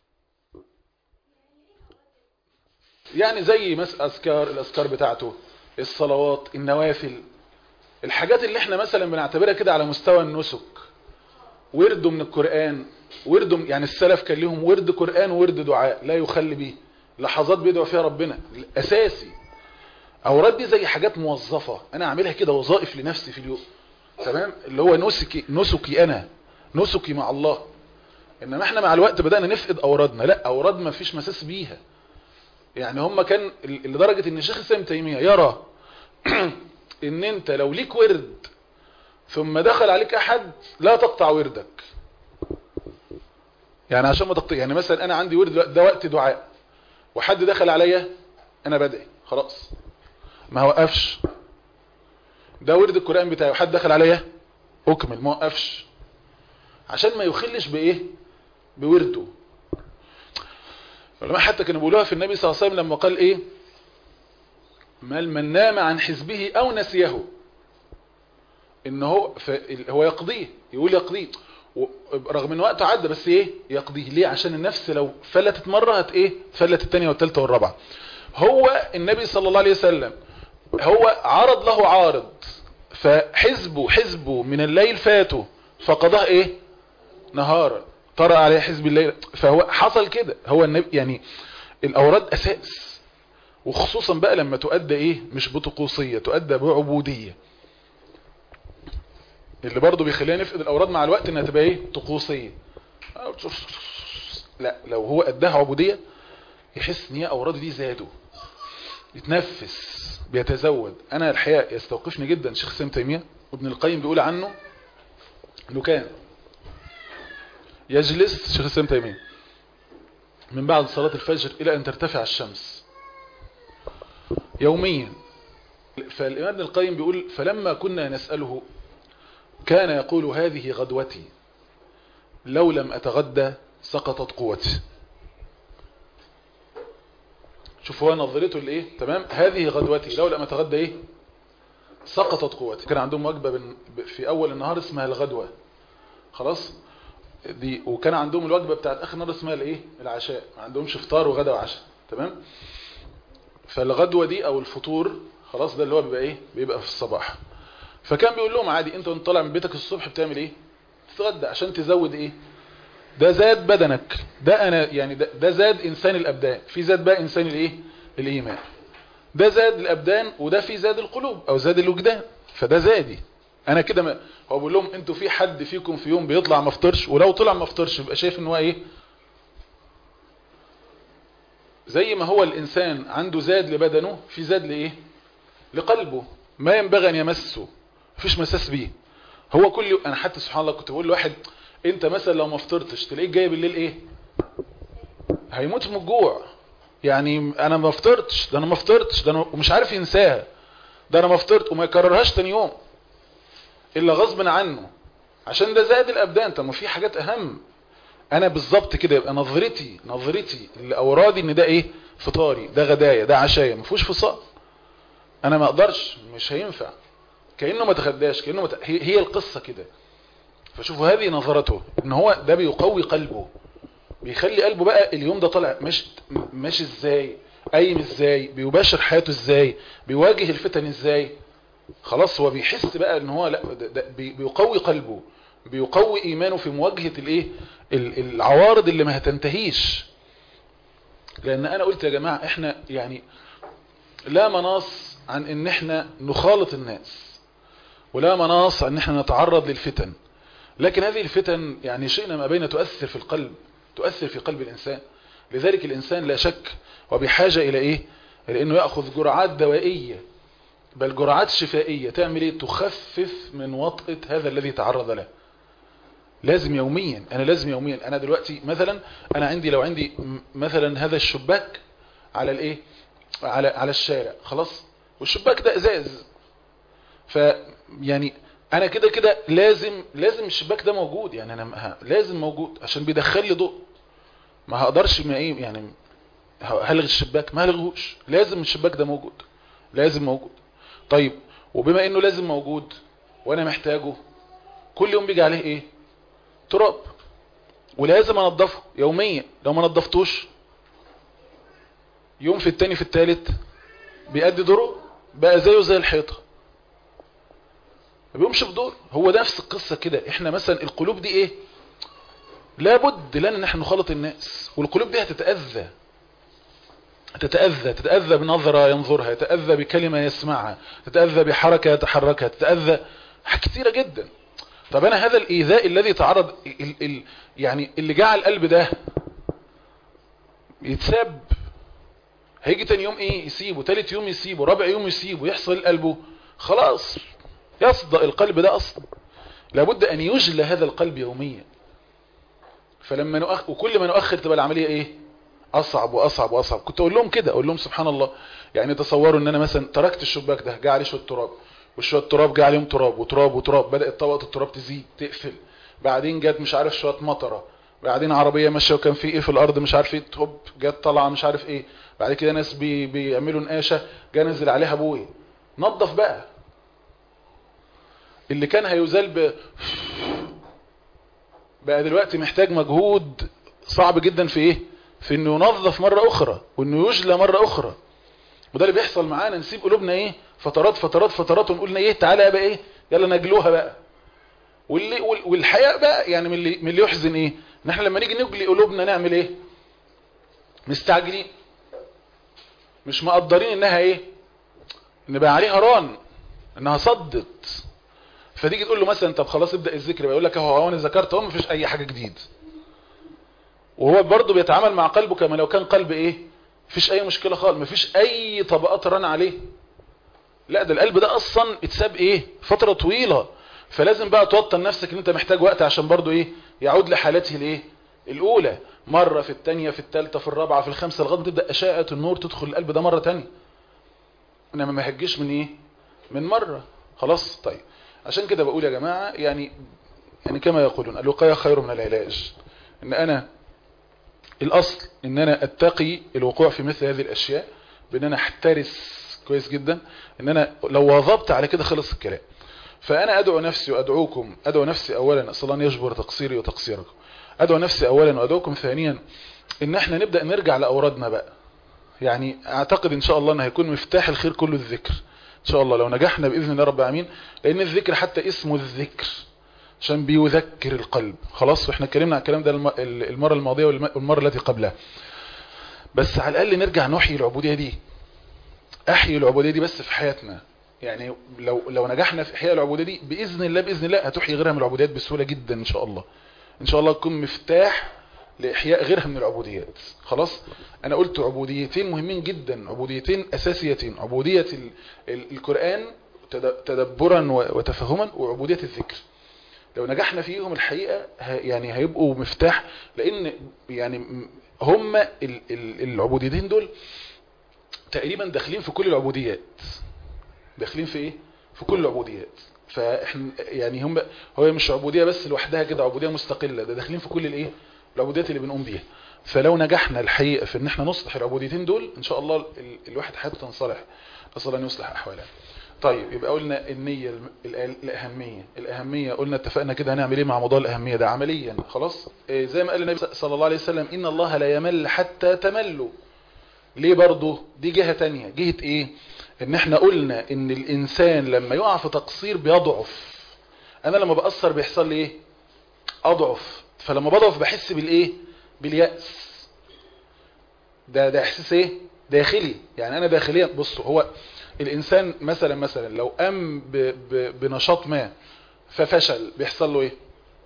يعني زي مس اذكار الاذكار بتاعته الصلوات النوافل الحاجات اللي احنا مثلا بنعتبرها كده على مستوى النسك ورده من القرآن ورده يعني السلف كان لهم ورد قرآن وورد دعاء لا يخلي بيه لحظات بيدعو فيها ربنا الاساسي اوراد دي زي حاجات موظفة انا اعملها كده وظائف لنفسي في اليوم تمام اللي هو نسكي نسكي انا نسكي مع الله انما احنا مع الوقت بدأنا نفقد اورادنا لا اوراد ما فيش مساس بيها يعني هم كان لدرجة ان الشيخ الاسلام تيمية يرى ان انت لو ليك ورد ثم دخل عليك احد لا تقطع وردك يعني عشان ما تقطع يعني مثلا انا عندي ورد ده وقت دعاء وحد دخل عليا انا بدعي خلاص ما وقفش ده ورد القرآن بتاعي وحد دخل عليا اكمل ما وقفش عشان ما يخلش بايه بورده العلماء حتى كانوا بيقولوها في النبي صلى الله عليه وسلم لما قال ايه مال من نام عن حزبه او نسيه ان هو هو يقضيه يقول يقضيه رغم ان وقته عدى بس ايه يقضيه ليه عشان النفس لو فلتت مرة هت ايه فلت الثانيه والثالثه والرابعه هو النبي صلى الله عليه وسلم هو عرض له عارض فحزبه حزبه من الليل فاته فقضاه ايه نهارا طرأ عليه حزب الليل فهو حصل كده هو النبي يعني الاوراد اساس وخصوصا بقى لما تؤدى ايه مش بطقوسية تؤدى بعبودية اللي برضو بيخلينا نفقد الاوراد مع الوقت انها تبقى ايه طقوسية لا لو هو اداها عبودية يحس ان هي اوراده دي زادوا يتنفس بيتزود انا الحقيقة يستوقفني جدا شيخ سام تيمية وابن القيم بيقول عنه انه كان يجلس شيخ سام تيمية من بعد صلاة الفجر الى ان ترتفع الشمس يوميا فالإمام ابن القيم بيقول فلما كنا نسأله كان يقول هذه غدوتي لو لم أتغدى سقطت قوتي شوف هو نظرته الايه تمام هذه غدوتي لو لم أتغدى ايه سقطت قوتي كان عندهم وجبة في أول النهار اسمها الغدوة خلاص دي وكان عندهم الوجبة بتاعت آخر النهار اسمها الايه العشاء ما عندهمش فطار وغدا وعشاء تمام فالغدوة دي او الفطور خلاص ده اللي هو بيبقى ايه بيبقى في الصباح فكان بيقول لهم عادي انت وانت طالع من بيتك الصبح بتعمل ايه تتغدى عشان تزود ايه ده زاد بدنك ده انا يعني ده, ده زاد انسان الابدان في زاد بقى انسان الايه الايمان ده زاد الابدان وده في زاد القلوب او زاد الوجدان فده زادي انا كده ما هو بقول لهم انتوا في حد فيكم في يوم بيطلع ما فطرش ولو طلع ما فطرش يبقى شايف ان هو ايه زي ما هو الانسان عنده زاد لبدنه في زاد لايه لقلبه ما ينبغي ان يمسه مفيش مساس بيه هو كل يوم انا حتى سبحان الله كنت بقول لواحد انت مثلا لو ما فطرتش تلاقيك جاي بالليل ايه هيموت من الجوع يعني انا ما فطرتش ده انا ما فطرتش ده انا ومش عارف ينساها ده انا ما فطرت وما يكررهاش تاني يوم الا غصب عنه عشان ده زائد الابدان طب ما في حاجات اهم انا بالظبط كده يبقى نظرتي نظرتي لاورادي ان ده ايه فطاري ده غدايا ده عشايا ما فيهوش فصال انا ما اقدرش مش هينفع كانه ما تغداش كانه مت... هي, هي القصه كده فشوفوا هذه نظرته ان هو ده بيقوي قلبه بيخلي قلبه بقى اليوم ده طالع ماشي ماشي ازاي قايم ازاي بيباشر حياته ازاي بيواجه الفتن ازاي خلاص هو بيحس بقى ان هو لا ده ده بيقوي قلبه بيقوي ايمانه في مواجهة الايه العوارض اللي ما هتنتهيش لان انا قلت يا جماعة احنا يعني لا مناص عن ان احنا نخالط الناس ولا مناص عن ان احنا نتعرض للفتن لكن هذه الفتن يعني شئنا ما بين تؤثر في القلب تؤثر في قلب الانسان لذلك الانسان لا شك وبحاجة الى ايه لانه يأخذ جرعات دوائية بل جرعات شفائية تعمل ايه تخفف من وطئة هذا الذي تعرض له لازم يوميا انا لازم يوميا انا دلوقتي مثلا انا عندي لو عندي مثلا هذا الشباك على الايه على على الشارع خلاص والشباك ده ازاز ف يعني انا كده كده لازم لازم الشباك ده موجود يعني انا لازم موجود عشان بيدخل لي ضوء ما هقدرش ما ايه يعني هلغي الشباك ما هلغوش لازم الشباك ده موجود لازم موجود طيب وبما انه لازم موجود وانا محتاجه كل يوم بيجي عليه ايه تراب ولازم انضفه يوميا لو ما نضفتوش يوم في التاني في التالت بيأدي دوره بقى زيه زي الحيطة ما بيقومش بدور هو ده نفس القصة كده احنا مثلا القلوب دي ايه لابد لنا ان احنا نخالط الناس والقلوب دي هتتأذى تتأذى تتأذى بنظرة ينظرها تتأذى بكلمة يسمعها تتأذى بحركة يتحركها تتأذى كثيرة جدا طب انا هذا الايذاء الذي تعرض ال ال يعني اللي جعل القلب ده يتساب هيجي تاني يوم ايه يسيبه تالت يوم يسيبه رابع يوم يسيبه يحصل قلبه خلاص يصدأ القلب ده اصلا لابد ان يجلى هذا القلب يوميا فلما نؤخ... وكل ما نؤخر تبقى العملية ايه اصعب واصعب واصعب كنت اقول لهم كده اقول لهم سبحان الله يعني تصوروا ان انا مثلا تركت الشباك ده جه عليه شويه تراب وشويه تراب جه عليهم تراب وتراب وتراب بدات طبقه التراب تزيد تقفل بعدين جت مش عارف شويه مطره بعدين عربيه ماشيه وكان في ايه في الارض مش عارف ايه هوب جت طالعه مش عارف ايه بعد كده ناس بي بيعملوا نقاشه جه نزل عليها ابويا نظف بقى اللي كان هيزال ب بقى دلوقتي محتاج مجهود صعب جدا في ايه في انه ينظف مرة اخرى وانه يجلى مرة اخرى وده اللي بيحصل معانا نسيب قلوبنا ايه فترات فترات فترات ونقول ايه تعالى بقى ايه يلا نجلوها بقى واللي والحقيقه بقى يعني من اللي من اللي يحزن ايه ان احنا لما نيجي نجلي قلوبنا نعمل ايه مستعجلين مش مقدرين انها ايه ان بقى عليها ران انها صدت فتيجي تقول له مثلا طب خلاص ابدا الذكر بقى يقول لك اهو انا ذكرت اهو مفيش اي حاجه جديد وهو برضه بيتعامل مع قلبه كما لو كان قلب ايه مفيش اي مشكله خالص مفيش اي طبقات ران عليه لا ده القلب ده اصلا اتساب ايه فتره طويله فلازم بقى توطن نفسك ان انت محتاج وقت عشان برضه ايه يعود لحالته الايه الاولى مره في الثانيه في الثالثه في الرابعه في الخامسه لغايه ما تبدا اشعه النور تدخل القلب ده مره ثانيه انما ما هجيش من ايه من مرة خلاص طيب عشان كده بقول يا جماعة يعني يعني كما يقولون الوقاية خير من العلاج ان انا الاصل ان انا اتقي الوقوع في مثل هذه الاشياء بان انا احترس كويس جدا ان انا لو واظبت على كده خلص الكلام فانا ادعو نفسي وادعوكم ادعو نفسي اولا اسال الله ان يجبر تقصيري وتقصيركم ادعو نفسي اولا وادعوكم ثانيا ان احنا نبدا نرجع لاورادنا بقى يعني اعتقد ان شاء الله ان هيكون مفتاح الخير كله الذكر ان شاء الله لو نجحنا باذن الله رب العالمين لان الذكر حتى اسمه الذكر عشان بيذكر القلب خلاص واحنا اتكلمنا عن الكلام ده المره الماضيه والمره التي قبلها بس على الاقل نرجع نحيي العبوديه دي احيي العبوديه دي بس في حياتنا يعني لو لو نجحنا في احياء العبوديه دي باذن الله باذن الله هتحيي غيرها من العبوديات بسهوله جدا ان شاء الله ان شاء الله تكون مفتاح لاحياء غيرها من العبوديات خلاص انا قلت عبوديتين مهمين جدا عبوديتين اساسيتين عبوديه ال ال القران تدبرا وتفهما وعبوديه الذكر لو نجحنا فيهم الحقيقه يعني هيبقوا مفتاح لان يعني هم العبوديتين دول تقريبا داخلين في كل العبوديات داخلين في ايه في كل العبوديات فاحنا يعني هم هو مش عبوديه بس لوحدها كده عبوديه مستقله ده داخلين في كل الايه العبوديات اللي بنقوم بيها فلو نجحنا الحقيقه في ان احنا نصلح العبوديتين دول ان شاء الله الواحد حياته تنصلح نسال ان يصلح احوالها طيب يبقى قلنا النيه الاهميه الاهميه قلنا اتفقنا كده هنعمل ايه مع موضوع الاهميه ده عمليا خلاص إيه زي ما قال النبي صلى الله عليه وسلم ان الله لا يمل حتى تملوا ليه برضه دي جهه تانية جهه ايه ان احنا قلنا ان الانسان لما يقع في تقصير بيضعف انا لما بأثر بيحصل لي ايه اضعف فلما بضعف بحس بالايه باليأس ده ده احساس ايه داخلي يعني انا داخليا بص هو الانسان مثلا مثلا لو قام ب ب بنشاط ما ففشل بيحصل له ايه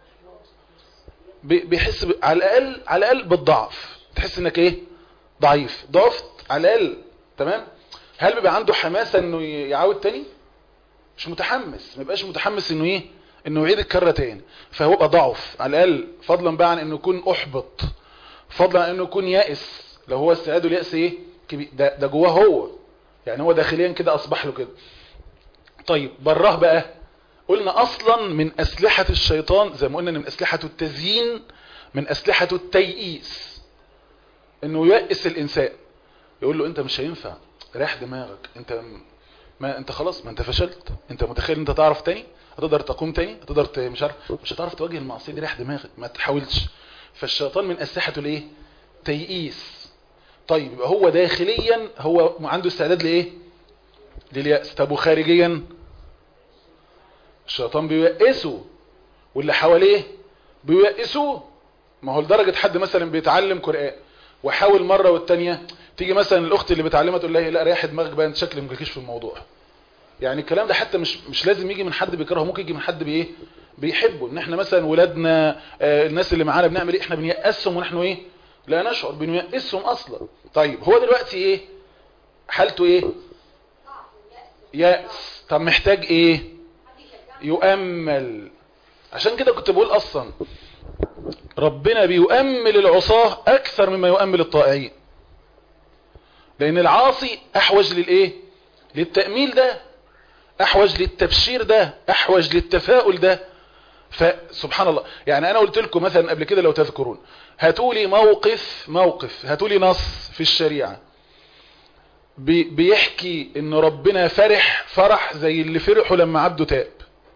بيحس ب... على الاقل على الاقل بالضعف تحس انك ايه ضعيف ضعفت على الاقل تمام هل بيبقى عنده حماسة انه يعاود تاني مش متحمس ما يبقاش متحمس انه ايه انه يعيد الكرة تاني فهو بقى ضعف على الاقل فضلا بقى عن انه يكون احبط فضلا عن انه يكون يائس لو هو استعداد اليأس ايه كبير ده, ده جواه هو يعني هو داخليا كده اصبح له كده طيب براه بقى قلنا اصلا من اسلحة الشيطان زي ما قلنا من اسلحة التزيين من اسلحة التيئيس انه ييأس الانسان يقول له انت مش هينفع ريح دماغك انت ما انت خلاص ما انت فشلت انت متخيل انت تعرف تاني هتقدر تقوم تاني هتقدر ت... مش عارف مش هتعرف تواجه المعصيه دي ريح دماغك ما تحاولش فالشيطان من اسلحته الايه تيئيس طيب يبقى هو داخليا هو عنده استعداد لايه لليأس طب وخارجيا الشيطان بييأسه واللي حواليه بييأسوه ما هو لدرجه حد مثلا بيتعلم قرآن وحاول مره والتانيه تيجي مثلا الاخت اللي بتعلمها تقول لها لا ريح دماغك بقى انت شكلك مالكيش في الموضوع يعني الكلام ده حتى مش مش لازم يجي من حد بيكرهه ممكن يجي من حد بايه بيحبه ان احنا مثلا ولادنا آه الناس اللي معانا بنعمل ايه احنا بنيأسهم ونحن ايه لا نشعر بنيأسهم اصلا طيب هو دلوقتي ايه حالته ايه يأس طب محتاج ايه يؤمل عشان كده كنت بقول اصلا ربنا بيؤمل العصاه اكثر مما يؤمل الطائعين لان العاصي احوج للايه للتأميل ده احوج للتبشير ده احوج للتفاؤل ده فسبحان الله يعني انا قلت لكم مثلا قبل كده لو تذكرون هاتولي موقف موقف هاتولي نص في الشريعة بي بيحكي ان ربنا فرح فرح زي اللي فرحوا لما عبده تاب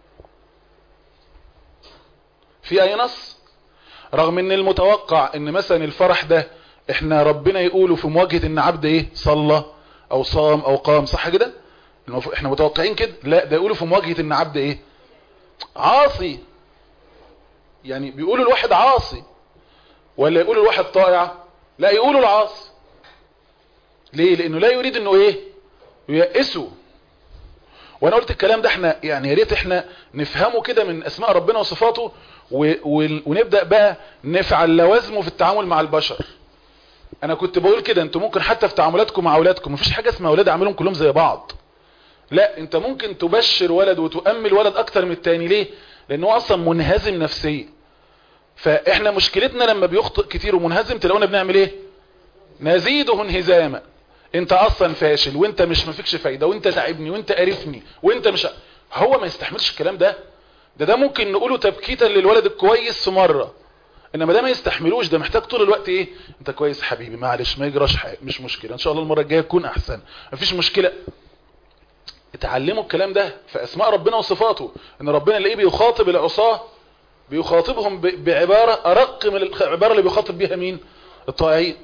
في اي نص رغم ان المتوقع ان مثلا الفرح ده احنا ربنا يقوله في مواجهة ان عبد ايه صلى او صام او قام صح كده احنا متوقعين كده لا ده يقولوا في مواجهة ان عبد ايه عاصي يعني بيقولوا الواحد عاصي ولا يقولوا الواحد طائع لا يقولوا العاصي ليه لانه لا يريد انه ايه ييأسوا وانا قلت الكلام ده احنا يعني يا ريت احنا نفهمه كده من اسماء ربنا وصفاته و... و... ونبدأ بقى نفعل لوازمه في التعامل مع البشر انا كنت بقول كده انتوا ممكن حتى في تعاملاتكم مع اولادكم مفيش حاجة اسمها اولاد اعملهم كلهم زي بعض لا انت ممكن تبشر ولد وتؤمل ولد اكتر من التاني ليه لانه اصلا منهزم نفسيا فاحنا مشكلتنا لما بيخطئ كتير ومنهزم تلاقونا بنعمل ايه نزيده انهزاما انت اصلا فاشل وانت مش مفيكش فايده وانت تعبني وانت قرفني وانت مش هو ما يستحملش الكلام ده ده ده ممكن نقوله تبكيتا للولد الكويس في مره انما ده ما يستحملوش ده محتاج طول الوقت ايه انت كويس حبيبي معلش ما يجراش حاجه مش مشكله ان شاء الله المره الجايه تكون احسن مفيش مشكله اتعلموا الكلام ده في اسماء ربنا وصفاته ان ربنا اللي ايه بيخاطب العصاه بيخاطبهم بعباره ارق من العباره اللي بيخاطب بيها مين الطائعين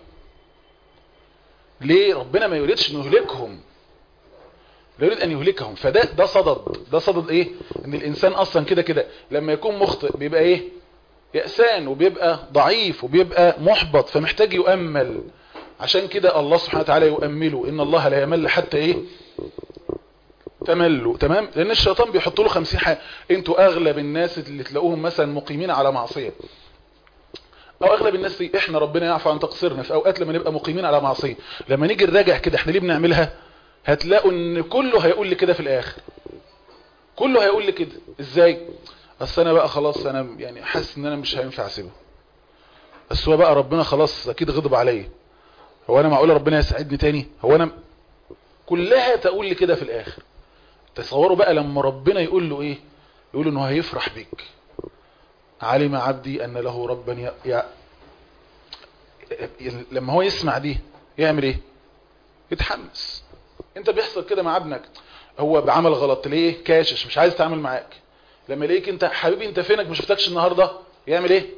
ليه ربنا ما يريدش انه يهلكهم لا يريد ان يهلكهم فده ده صدد ده صدد ايه ان الانسان اصلا كده كده لما يكون مخطئ بيبقى ايه يأسان وبيبقى ضعيف وبيبقى محبط فمحتاج يؤمل عشان كده الله سبحانه وتعالى يؤمله ان الله لا يمل حتى ايه تملوا تمام لان الشيطان بيحط له 50 حاجه انتوا اغلب الناس اللي تلاقوهم مثلا مقيمين على معصيه او اغلب الناس دي احنا ربنا يعفو عن تقصيرنا في اوقات لما نبقى مقيمين على معصيه لما نيجي نراجع كده احنا ليه بنعملها هتلاقوا ان كله هيقول لي كده في الاخر كله هيقول لي كده ازاي اصل انا بقى خلاص انا يعني حاسس ان انا مش هينفع اسيبه بس هو بقى ربنا خلاص اكيد غضب عليا هو انا معقول ربنا يساعدني تاني هو انا كلها تقول لي كده في الاخر تصوروا بقى لما ربنا يقول له ايه يقول انه هيفرح بيك علم عبدي ان له ربا ي... ي... لما هو يسمع دي يعمل ايه يتحمس انت بيحصل كده مع ابنك هو بعمل غلط ليه كاشش مش عايز يتعامل معاك لما يلاقيك انت حبيبي انت فينك ما شفتكش النهارده يعمل ايه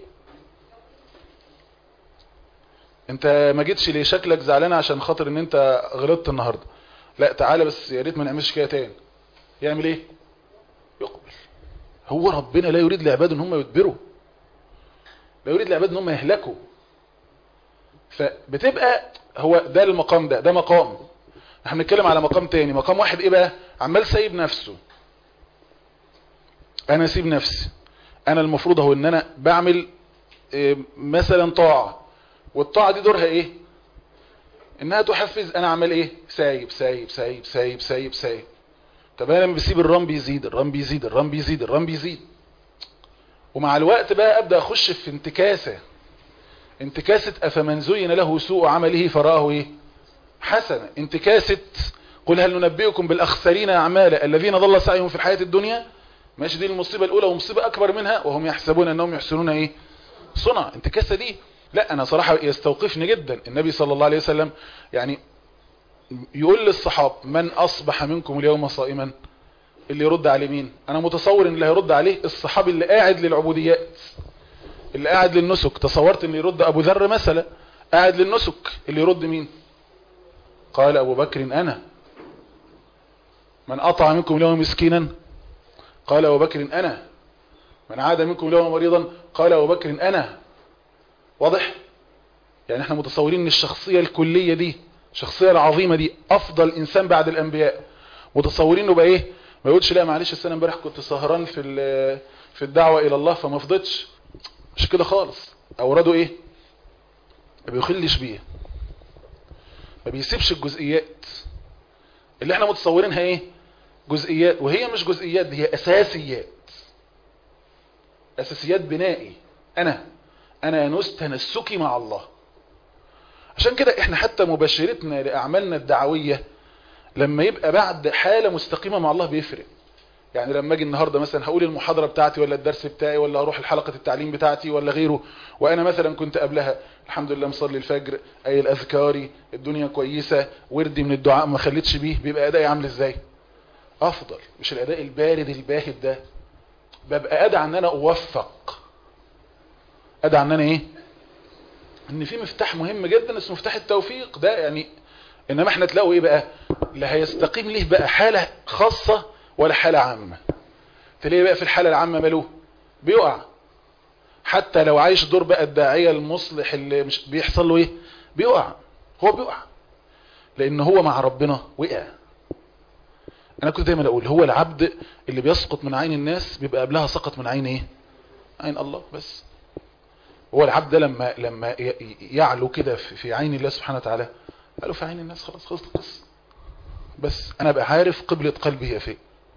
انت ما جيتش ليه شكلك زعلان عشان خاطر ان انت غلطت النهارده لا تعالى بس يا ريت ما نعملش كده تاني يعمل ايه يقبل هو ربنا لا يريد لعباده ان هم يدبروا لا يريد لعباده ان هم يهلكوا فبتبقى هو ده المقام ده ده مقام احنا بنتكلم على مقام تاني مقام واحد ايه بقى عمال سايب نفسه انا اسيب نفسي انا المفروض هو ان انا بعمل إيه مثلا طاعة والطاعة دي دورها ايه انها تحفز انا عمال ايه سايب سايب سايب سايب سايب سايب طب انا لما بسيب الرام بيزيد الرام بيزيد الرام بيزيد الرام بيزيد ومع الوقت بقى ابدا اخش في انتكاسه انتكاسه افمن زين له سوء عمله فراه ايه حسنه انتكاسه قل هل ننبئكم بالاخسرين اعمالا الذين ضل سعيهم في الحياه الدنيا ماشي دي المصيبه الاولى ومصيبه اكبر منها وهم يحسبون انهم يحسنون ايه صنع انتكاسه دي لا انا صراحه يستوقفني جدا النبي صلى الله عليه وسلم يعني يقول للصحاب من اصبح منكم اليوم صائما اللي يرد عليه مين انا متصور ان اللي هيرد عليه الصحابي اللي قاعد للعبوديات اللي قاعد للنسك تصورت ان يرد ابو ذر مثلا قاعد للنسك اللي يرد مين قال ابو بكر انا من قطع منكم اليوم مسكينا قال ابو بكر انا من عاد منكم اليوم مريضا قال ابو بكر انا واضح يعني احنا متصورين ان الشخصية الكلية دي الشخصية العظيمة دي افضل انسان بعد الانبياء متصورين انه بقى ايه ما يقولش لا معلش السنة امبارح كنت سهران في في الدعوة الى الله فما فضتش مش كده خالص اوراده ايه ما بيخلش بيه ما بيسيبش الجزئيات اللي احنا متصورينها ايه جزئيات وهي مش جزئيات دي هي اساسيات اساسيات بنائي انا انا نست تنسكي مع الله عشان كده احنا حتى مباشرتنا لاعمالنا الدعوية لما يبقى بعد حالة مستقيمة مع الله بيفرق يعني لما اجي النهاردة مثلا هقول المحاضرة بتاعتي ولا الدرس بتاعي ولا اروح الحلقة التعليم بتاعتي ولا غيره وانا مثلا كنت قبلها الحمد لله مصلي الفجر اي الاذكاري الدنيا كويسة وردي من الدعاء ما خليتش بيه بيبقى ادائي عامل ازاي افضل مش الاداء البارد الباهت ده ببقى ادعى ان انا اوفق ادعى ان انا ايه ان في مفتاح مهم جدا اسمه مفتاح التوفيق ده يعني انما احنا تلاقوا ايه بقى لا هيستقيم ليه بقى حالة خاصة ولا حالة عامة تلاقيه بقى في الحالة العامة ماله بيقع حتى لو عايش دور بقى الداعية المصلح اللي مش بيحصل له ايه بيقع هو بيقع لان هو مع ربنا وقع انا كنت دايما اقول هو العبد اللي بيسقط من عين الناس بيبقى قبلها سقط من عين ايه عين الله بس هو العبد ده لما لما يعلو كده في عين الله سبحانه وتعالى قالوا في عين الناس خلاص خلصت القصه بس انا بقى عارف قبلة قلبي هي فين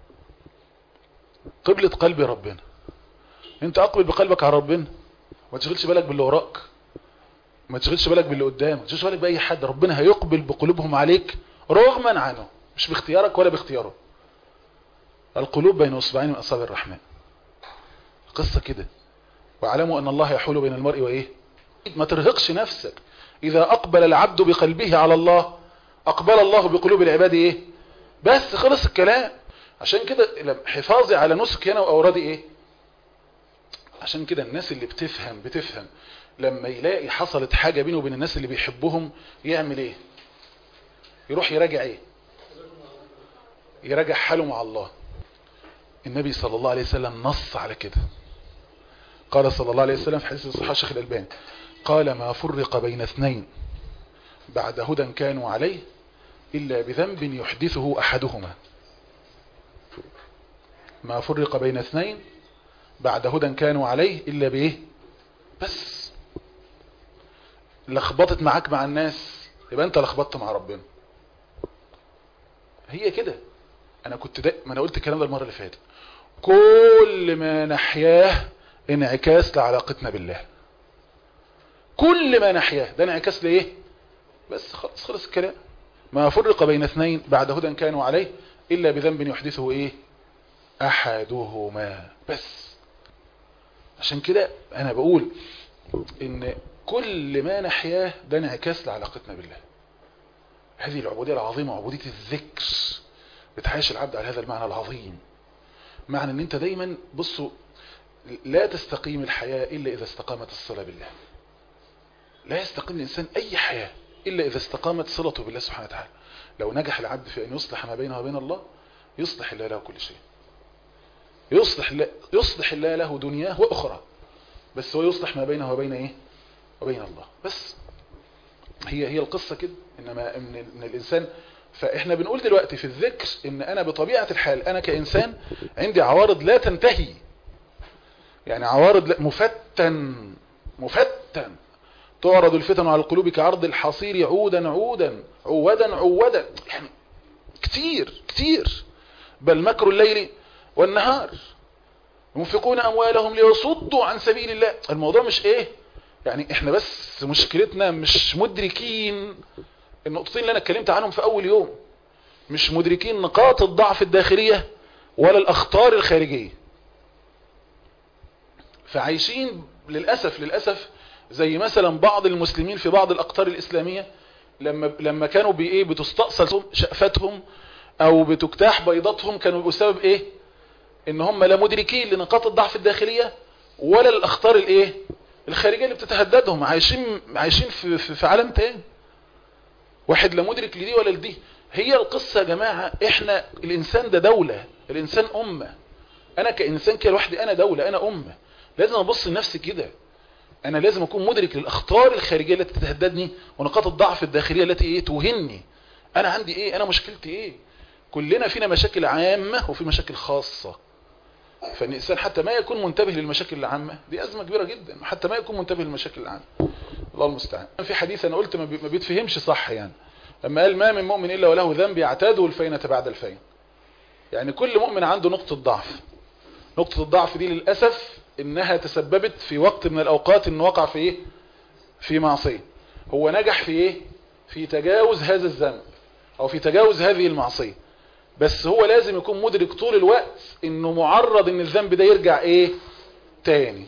قبلة قلبي ربنا انت اقبل بقلبك على ربنا ما تشغلش بالك باللي وراك ما تشغلش بالك باللي قدامك ما تشغلش بالك باي حد ربنا هيقبل بقلوبهم عليك رغما عنه مش باختيارك ولا باختياره القلوب بين اصبعين من اصابع الرحمن قصة كده واعلموا ان الله يحول بين المرء وايه ما ترهقش نفسك اذا اقبل العبد بقلبه على الله اقبل الله بقلوب العباد ايه بس خلص الكلام عشان كده حفاظي على نسك هنا واورادي ايه عشان كده الناس اللي بتفهم بتفهم لما يلاقي حصلت حاجة بينه وبين الناس اللي بيحبهم يعمل ايه يروح يراجع ايه يراجع حاله مع الله النبي صلى الله عليه وسلم نص على كده قال صلى الله عليه وسلم في حديث الصحاح الشيخ الألباني قال ما فرق بين اثنين بعد هدى كانوا عليه إلا بذنب يحدثه أحدهما ما فرق بين اثنين بعد هدى كانوا عليه إلا بإيه بس لخبطت معاك مع الناس يبقى أنت لخبطت مع ربنا هي كده أنا كنت ده ما أنا قلت الكلام ده المرة اللي فاتت كل ما نحياه انعكاس لعلاقتنا بالله كل ما نحياه ده انعكاس لايه بس خلص خلص الكلام ما فرق بين اثنين بعد هدى كانوا عليه الا بذنب يحدثه ايه احدهما بس عشان كده انا بقول ان كل ما نحياه ده انعكاس لعلاقتنا بالله هذه العبودية العظيمة عبودية الذكر بتعيش العبد على هذا المعنى العظيم معنى ان انت دايما بصوا لا تستقيم الحياة الا اذا استقامت الصلة بالله لا يستقيم الانسان اي حياة الا اذا استقامت صلته بالله سبحانه وتعالى لو نجح العبد في ان يصلح ما بينه وبين الله يصلح الله له كل شيء يصلح الله, يصلح الله له دنياه واخرى بس هو يصلح ما بينه وبين ايه وبين الله بس هي هي القصة كده انما ان, إن الانسان فاحنا بنقول دلوقتي في الذكر ان انا بطبيعة الحال انا كانسان عندي عوارض لا تنتهي يعني عوارض لا مفتن مفتن تعرض الفتن على القلوب كعرض الحصير عودا عودا عودا عودا يعني كتير كتير بل مكر الليل والنهار ينفقون اموالهم ليصدوا عن سبيل الله الموضوع مش ايه يعني احنا بس مشكلتنا مش مدركين النقطتين اللي انا اتكلمت عنهم في اول يوم مش مدركين نقاط الضعف الداخلية ولا الاخطار الخارجية فعايشين للأسف للأسف زي مثلا بعض المسلمين في بعض الأقطار الإسلامية لما لما كانوا بإيه بتستأصل شقفتهم أو بتجتاح بيضاتهم كانوا بيبقوا سبب إيه إن هم لا مدركين لنقاط الضعف الداخلية ولا الأخطار الإيه الخارجية اللي بتتهددهم عايشين عايشين في, في, في عالم تاني واحد لا مدرك لدي ولا لدي هي القصة يا جماعة احنا الانسان ده دولة الانسان امة انا كانسان كده لوحدي انا دولة انا امة لازم ابص لنفسي كده انا لازم اكون مدرك للاخطار الخارجية التي تتهددني ونقاط الضعف الداخلية التي ايه توهني انا عندي ايه انا مشكلتي ايه كلنا فينا مشاكل عامة وفي مشاكل خاصة فان الانسان حتى ما يكون منتبه للمشاكل العامة دي ازمة كبيرة جدا حتى ما يكون منتبه للمشاكل العامة الله المستعان في حديث انا قلت ما بيتفهمش صح يعني لما قال ما من مؤمن الا وله ذنب يعتاده الفينة بعد الفين يعني كل مؤمن عنده نقطة ضعف نقطة الضعف دي للأسف انها تسببت في وقت من الاوقات انه وقع في ايه في معصية هو نجح في ايه في تجاوز هذا الذنب او في تجاوز هذه المعصية بس هو لازم يكون مدرك طول الوقت انه معرض ان الذنب ده يرجع ايه تاني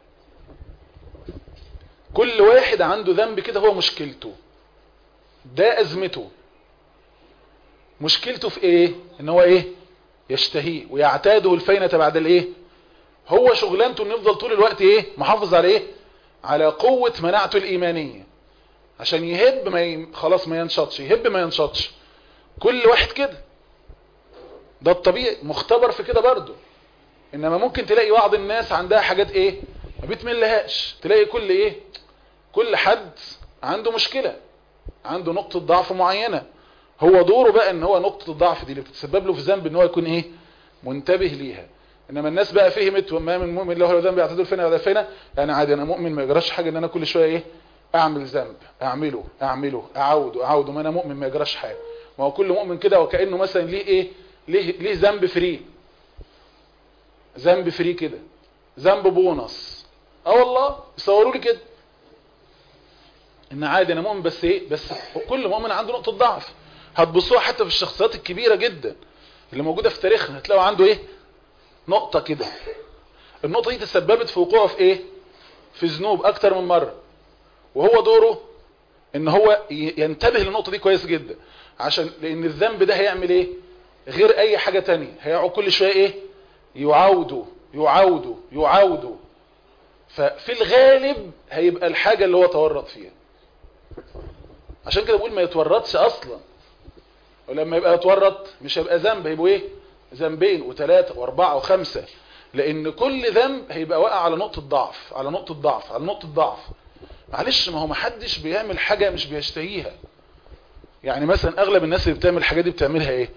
كل واحد عنده ذنب كده هو مشكلته ده ازمته مشكلته في ايه ان هو ايه يشتهيه ويعتاده الفينة بعد الايه هو شغلانته انه يفضل طول الوقت ايه محافظ على ايه على قوة مناعته الايمانية عشان يهب ما ي... خلاص ما ينشطش يهب ما ينشطش كل واحد كده ده الطبيعي مختبر في كده برضه انما ممكن تلاقي بعض الناس عندها حاجات ايه ما بيتملهاش تلاقي كل ايه كل حد عنده مشكلة عنده نقطة ضعف معينة هو دوره بقى ان هو نقطة الضعف دي اللي بتتسبب له في ذنب ان هو يكون ايه منتبه ليها انما الناس بقى فهمت وما من مؤمن له ذنب يعتدل فينا ولا فينا يعني عادي انا مؤمن ما يجراش حاجة ان انا كل شوية ايه اعمل ذنب اعمله اعمله اعوده اعوده ما انا مؤمن ما يجراش حاجة ما هو كل مؤمن كده وكأنه مثلا ليه ايه ليه ليه ذنب فري ذنب فري كده ذنب بونص اه والله يصوروا لي كده ان عادي انا مؤمن بس ايه بس كل مؤمن عنده نقطة ضعف هتبصوها حتى في الشخصيات الكبيرة جدا اللي موجودة في تاريخنا هتلاقوا عنده ايه نقطة كده النقطة دي تسببت في وقوعه في ايه في ذنوب اكتر من مرة وهو دوره ان هو ينتبه للنقطة دي كويس جدا عشان لان الذنب ده هيعمل ايه غير اي حاجة تانية هيقعد كل شوية ايه يعاودوا يعاودوا يعاودوا ففي الغالب هيبقى الحاجة اللي هو تورط فيها عشان كده بقول ما يتورطش اصلا ولما يبقى يتورط مش هيبقى ذنب هيبقوا ايه ذنبين وثلاثة واربعة وخمسة لان كل ذنب هيبقى واقع على نقطة ضعف على نقطة ضعف على نقطة ضعف معلش ما هو محدش بيعمل حاجة مش بيشتهيها يعني مثلا اغلب الناس اللي بتعمل الحاجات دي بتعملها ايه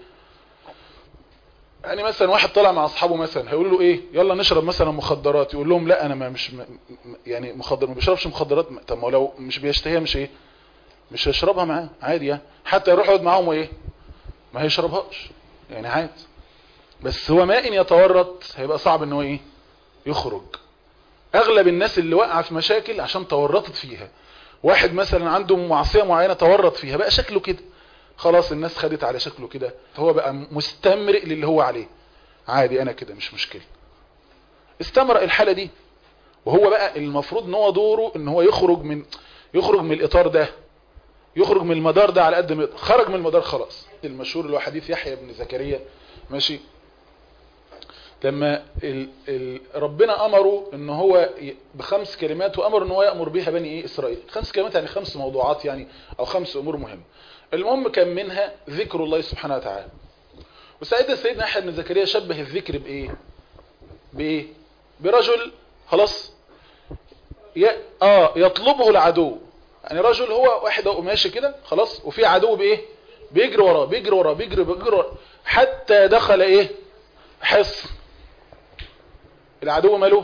يعني مثلا واحد طلع مع اصحابه مثلا هيقول له ايه يلا نشرب مثلا مخدرات يقول لهم لا انا ما مش م- يعني مخدر ما بيشربش مخدرات طب ما هو لو مش بيشتهيها مش ايه مش هيشربها معاه عادي يعني حتى يروح يقعد معاهم وايه ما هيشربهاش يعني عادي بس هو ما ان يتورط هيبقى صعب ان هو ايه يخرج اغلب الناس اللي وقع في مشاكل عشان تورطت فيها واحد مثلا عنده معصيه معينه تورط فيها بقى شكله كده خلاص الناس خدت على شكله كده فهو بقى مستمرئ للي هو عليه عادي انا كده مش مشكله استمرأ الحاله دي وهو بقى المفروض ان هو دوره ان هو يخرج من يخرج من الاطار ده يخرج من المدار ده على قد ما يقدر. خرج من المدار خلاص المشهور اللي هو حديث يحيى بن زكريا ماشي لما ال ال ربنا امره ان هو ي- بخمس كلمات وامر ان هو يامر بها بني ايه اسرائيل خمس كلمات يعني خمس موضوعات يعني او خمس امور مهمه المهم كان منها ذكر الله سبحانه وتعالى وساعتها سيدنا يحيى بن زكريا شبه الذكر بايه بايه برجل خلاص ي... اه يطلبه العدو يعني رجل هو واحد هو ماشي كده خلاص وفي عدو بايه بيجري وراه بيجري وراه بيجري بيجري وراه حتى دخل ايه حصن العدو ماله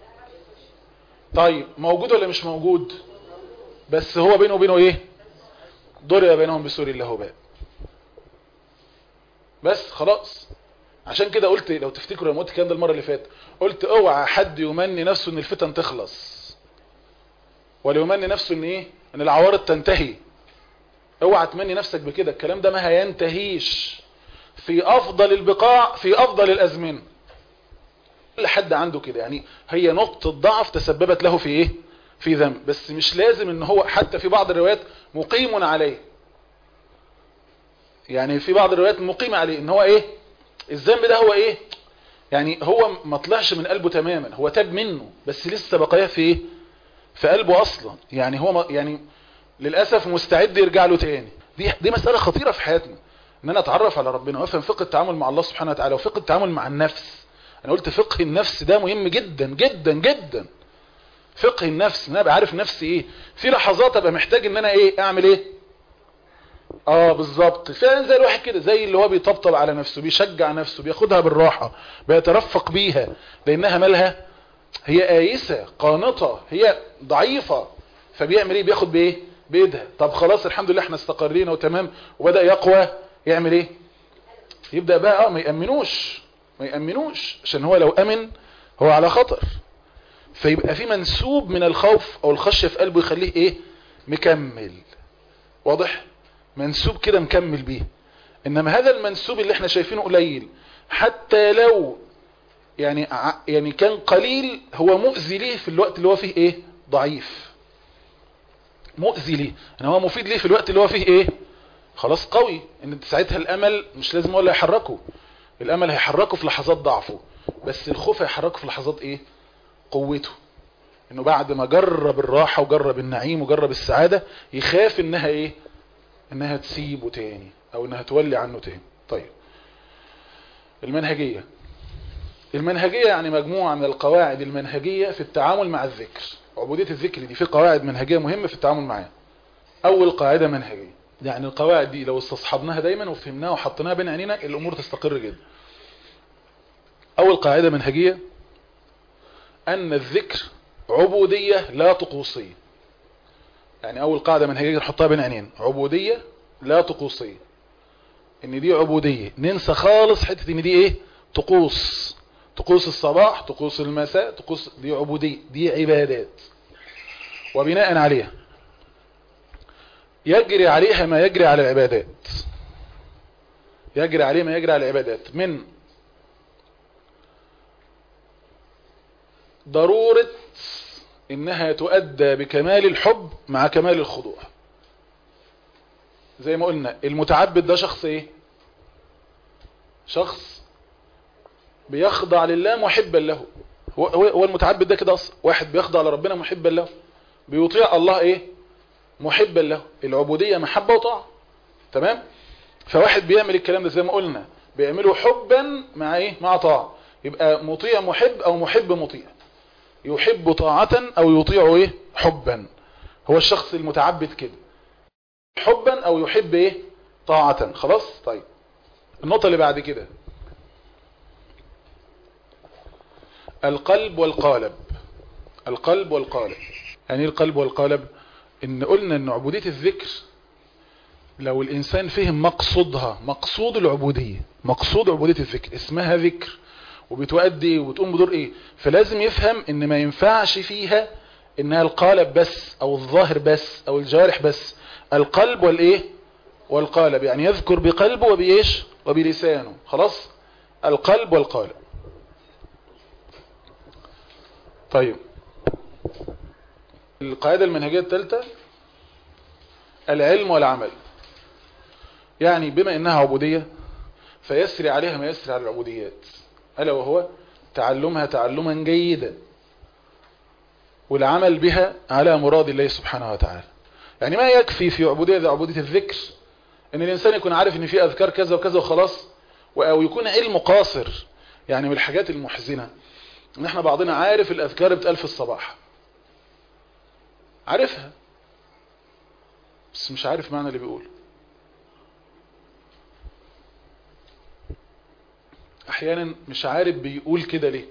طيب موجود ولا مش موجود بس هو بينه وبينه ايه ضرب بينهم بسور الله باب بس خلاص عشان كده قلت لو تفتكروا لما قلت الكلام ده المره اللي فاتت قلت اوعى حد يمني نفسه ان الفتن تخلص ولا يمني نفسه ان ايه ان العوارض تنتهي اوعى تمني نفسك بكده الكلام ده ما هينتهيش في افضل البقاع في افضل الازمنه كل حد عنده كده يعني هي نقطة ضعف تسببت له في ايه في ذنب بس مش لازم ان هو حتى في بعض الروايات مقيم عليه يعني في بعض الروايات مقيم عليه ان هو ايه الذنب ده هو ايه يعني هو ما طلعش من قلبه تماما هو تاب منه بس لسه بقايا في ايه في قلبه اصلا يعني هو ما يعني للاسف مستعد يرجع له تاني دي دي مسألة خطيرة في حياتنا ان انا اتعرف على ربنا وافهم فقه التعامل مع الله سبحانه وتعالى وفقه التعامل مع النفس انا قلت فقه النفس ده مهم جدا جدا جدا فقه النفس ان انا ابقى عارف نفسي ايه في لحظات ابقى محتاج ان انا ايه اعمل ايه اه بالظبط فعلا زي الواحد كده زي اللي هو بيطبطب على نفسه بيشجع نفسه بياخدها بالراحة بيترفق بيها لانها مالها هي آيسة قانطة هي ضعيفة فبيعمل ايه بياخد بايه بايدها طب خلاص الحمد لله احنا استقرينا وتمام وبدأ يقوى يعمل ايه يبدأ بقى اه ما يأمنوش ما يأمنوش عشان هو لو أمن هو على خطر فيبقى في منسوب من الخوف او الخشية في قلبه يخليه ايه مكمل واضح منسوب كده مكمل بيه انما هذا المنسوب اللي احنا شايفينه قليل حتى لو يعني ع- يعني كان قليل هو مؤذي ليه في الوقت اللي هو فيه ايه ضعيف مؤذي ليه ان هو مفيد ليه في الوقت اللي هو فيه ايه خلاص قوي ان ساعتها الامل مش لازم هو اللي يحركه الامل هيحركه في لحظات ضعفه بس الخوف هيحركه في لحظات ايه قوته انه بعد ما جرب الراحة وجرب النعيم وجرب السعادة يخاف انها ايه انها تسيبه تاني او انها تولي عنه تاني طيب المنهجية المنهجية يعني مجموعة من القواعد المنهجية في التعامل مع الذكر عبودية الذكر دي في قواعد منهجية مهمة في التعامل معاه اول قاعدة منهجية يعني القواعد دي لو استصحبناها دايما وفهمناها وحطيناها بين عينينا الامور تستقر جدا اول قاعدة منهجية ان الذكر عبودية لا طقوسية يعني اول قاعدة منهجية نحطها بين عينين عبودية لا طقوسية ان دي عبودية ننسى خالص حتة ان دي ايه طقوس طقوس الصباح طقوس المساء طقوس دي عبودية دي عبادات وبناء عليها يجري عليها ما يجري على العبادات يجري عليه ما يجري على العبادات من ضرورة انها تؤدى بكمال الحب مع كمال الخضوع زي ما قلنا المتعبد ده شخص ايه شخص بيخضع لله محبا له هو, هو المتعبد ده كده اصلا واحد بيخضع لربنا محبا له بيطيع الله ايه محبا له العبودية محبة وطاعة تمام فواحد بيعمل الكلام ده زي ما قلنا بيعمله حبا مع ايه مع طاعة يبقى مطيع محب او محب مطيع يحب طاعة او يطيع ايه حبا هو الشخص المتعبد كده حبا او يحب ايه طاعة خلاص طيب النقطة اللي بعد كده القلب والقالب القلب والقالب يعني ايه القلب والقالب ان قلنا ان عبودية الذكر لو الانسان فهم مقصودها مقصود العبودية مقصود عبودية الذكر اسمها ذكر وبتؤدي وبتقوم بدور ايه فلازم يفهم ان ما ينفعش فيها انها القالب بس او الظاهر بس او الجوارح بس القلب والايه والقالب يعني يذكر بقلبه وبايش وبلسانه خلاص القلب والقالب طيب القاعدة المنهجية الثالثة العلم والعمل يعني بما انها عبودية فيسري عليها ما يسري على العبوديات ألا وهو تعلمها تعلما جيدا والعمل بها على مراد الله سبحانه وتعالى يعني ما يكفي في عبودية ذي عبودية الذكر ان الانسان يكون عارف ان في اذكار كذا وكذا وخلاص او يكون علم قاصر يعني من الحاجات المحزنة ان احنا بعضنا عارف الاذكار بتقال في الصباح عارفها بس مش عارف معنى اللي بيقول احيانا مش عارف بيقول كده ليه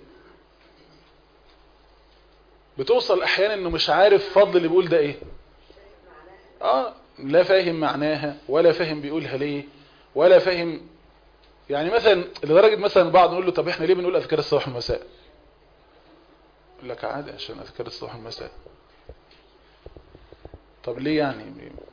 بتوصل احيانا انه مش عارف فضل اللي بيقول ده ايه اه لا فاهم معناها ولا فاهم بيقولها ليه ولا فاهم يعني مثلا لدرجة مثلا بعض نقول له طب احنا ليه بنقول اذكار الصباح والمساء يقول لك عادي عشان اذكار الصباح والمساء طب ليه يعني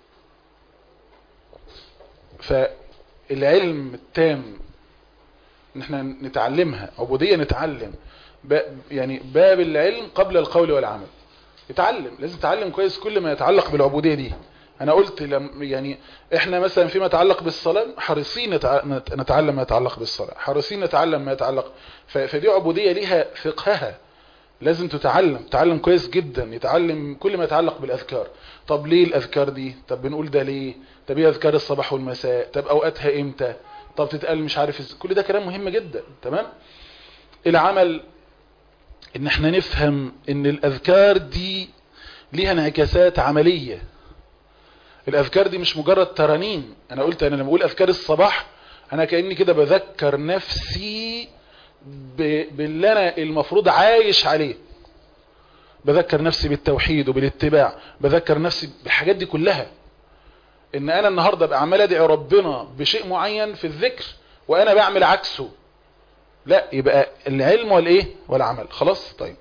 فالعلم التام ان احنا نتعلمها عبودية نتعلم يعني باب العلم قبل القول والعمل يتعلم لازم تتعلم كويس كل ما يتعلق بالعبودية دي انا قلت لم يعني احنا مثلا فيما يتعلق بالصلاة حريصين نتعلم ما يتعلق بالصلاة حريصين نتعلم ما يتعلق فدي عبودية ليها فقهها لازم تتعلم تتعلم كويس جدا يتعلم كل ما يتعلق بالاذكار طب ليه الاذكار دي طب بنقول ده ليه طب ايه اذكار الصباح والمساء طب اوقاتها امتى طب تتقال مش عارف إز... كل ده كلام مهم جدا تمام العمل ان احنا نفهم ان الاذكار دي ليها انعكاسات عملية الاذكار دي مش مجرد ترانيم انا قلت انا لما اقول اذكار الصباح انا كأني كده بذكر نفسي ب... باللي انا المفروض عايش عليه بذكر نفسي بالتوحيد وبالاتباع بذكر نفسي بالحاجات دي كلها ان انا النهاردة بقى عمال ادعي ربنا بشيء معين في الذكر وانا بعمل عكسه لا يبقى العلم والايه والعمل خلاص طيب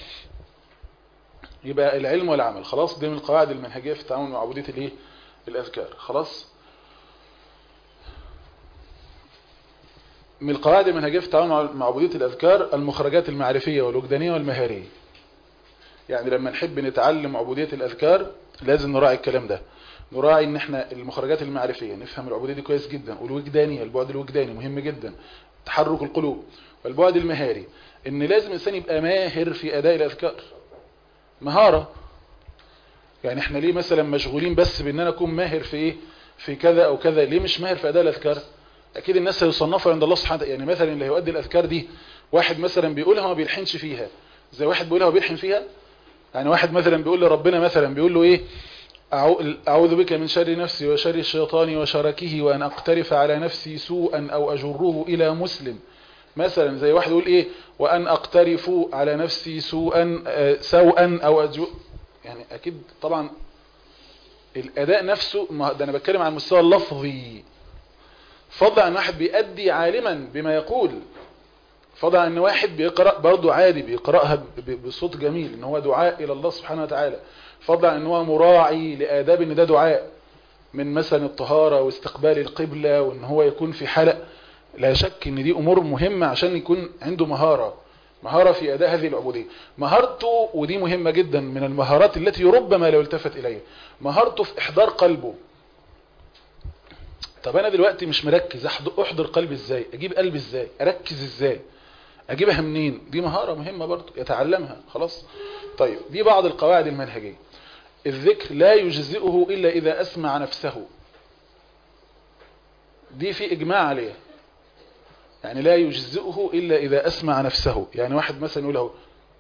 يبقى العلم والعمل خلاص دي من القواعد المنهجية في التعامل مع عبودية الايه الاذكار خلاص من القواعد المنهجية في التعامل مع عبودية الاذكار المخرجات المعرفية والوجدانية والمهارية يعني لما نحب نتعلم عبودية الاذكار لازم نراعي الكلام ده نراعي ان احنا المخرجات المعرفية نفهم العبودية دي كويس جدا والوجدانية البعد الوجداني مهم جدا تحرك القلوب والبعد المهاري ان لازم الانسان يبقى ماهر في اداء الاذكار مهارة يعني احنا ليه مثلا مشغولين بس بان انا اكون ماهر في ايه في كذا او كذا ليه مش ماهر في اداء الاذكار اكيد الناس هيصنفوا عند الله سبحانه يعني مثلا اللي هيؤدي الاذكار دي واحد مثلا بيقولها ما بيلحنش فيها زي واحد بيقولها وبيلحن فيها يعني واحد مثلا بيقول لربنا مثلا بيقول له ايه أعوذ بك من شر نفسي وشر الشيطان وشركه وأن أقترف على نفسي سوءا أو أجره إلى مسلم مثلا زي واحد يقول إيه وأن أقترف على نفسي سوءا سوءا أو أجر يعني أكيد طبعا الأداء نفسه ده أنا بتكلم عن المستوى اللفظي فضل عن واحد بيأدي عالما بما يقول فضل عن واحد بيقرأ برضه عادي بيقرأها بصوت جميل ان هو دعاء إلى الله سبحانه وتعالى فضلا ان هو مراعي لآداب ان ده دعاء من مثلا الطهارة واستقبال القبلة وان هو يكون في حالة لا شك ان دي امور مهمة عشان يكون عنده مهارة مهارة في اداء هذه العبودية مهارته ودي مهمة جدا من المهارات التي ربما لو التفت اليها مهارته في احضار قلبه طب انا دلوقتي مش مركز احضر قلبي ازاي اجيب قلبي ازاي اركز ازاي اجيبها منين دي مهارة مهمة برضو يتعلمها خلاص طيب دي بعض القواعد المنهجية الذكر لا يجزئه الا اذا اسمع نفسه دي في اجماع عليها يعني لا يجزئه الا اذا اسمع نفسه يعني واحد مثلا يقول له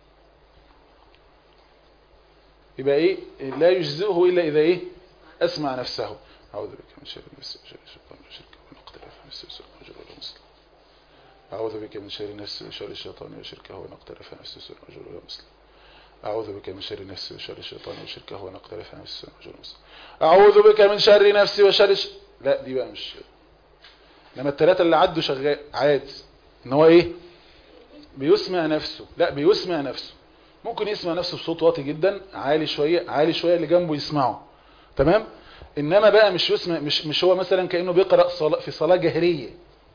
يبقى ايه لا يجزئه الا اذا ايه اسمع نفسه اعوذ بك من شر النفس وشر الشيطان وشر ونقتل في نفس السوء وجر المسلم أعوذ بك من شر نفس وشر الشيطان وشركه ونقتل في نفس السوء وجر المسلم أعوذ بك من شر نفسي وشر الشيطان وشركه ونقتل في نفس السوء وجر المسلم أعوذ بك من شر نفسي وشر ش... لا دي بقى مش لما الثلاثة اللي عدوا شغال عادي ان هو ايه بيسمع نفسه لا بيسمع نفسه ممكن يسمع نفسه بصوت واطي جدا عالي شوية عالي شوية اللي جنبه يسمعه تمام انما بقى مش يسمع مش مش هو مثلا كانه بيقرا صلاة في صلاه جهريه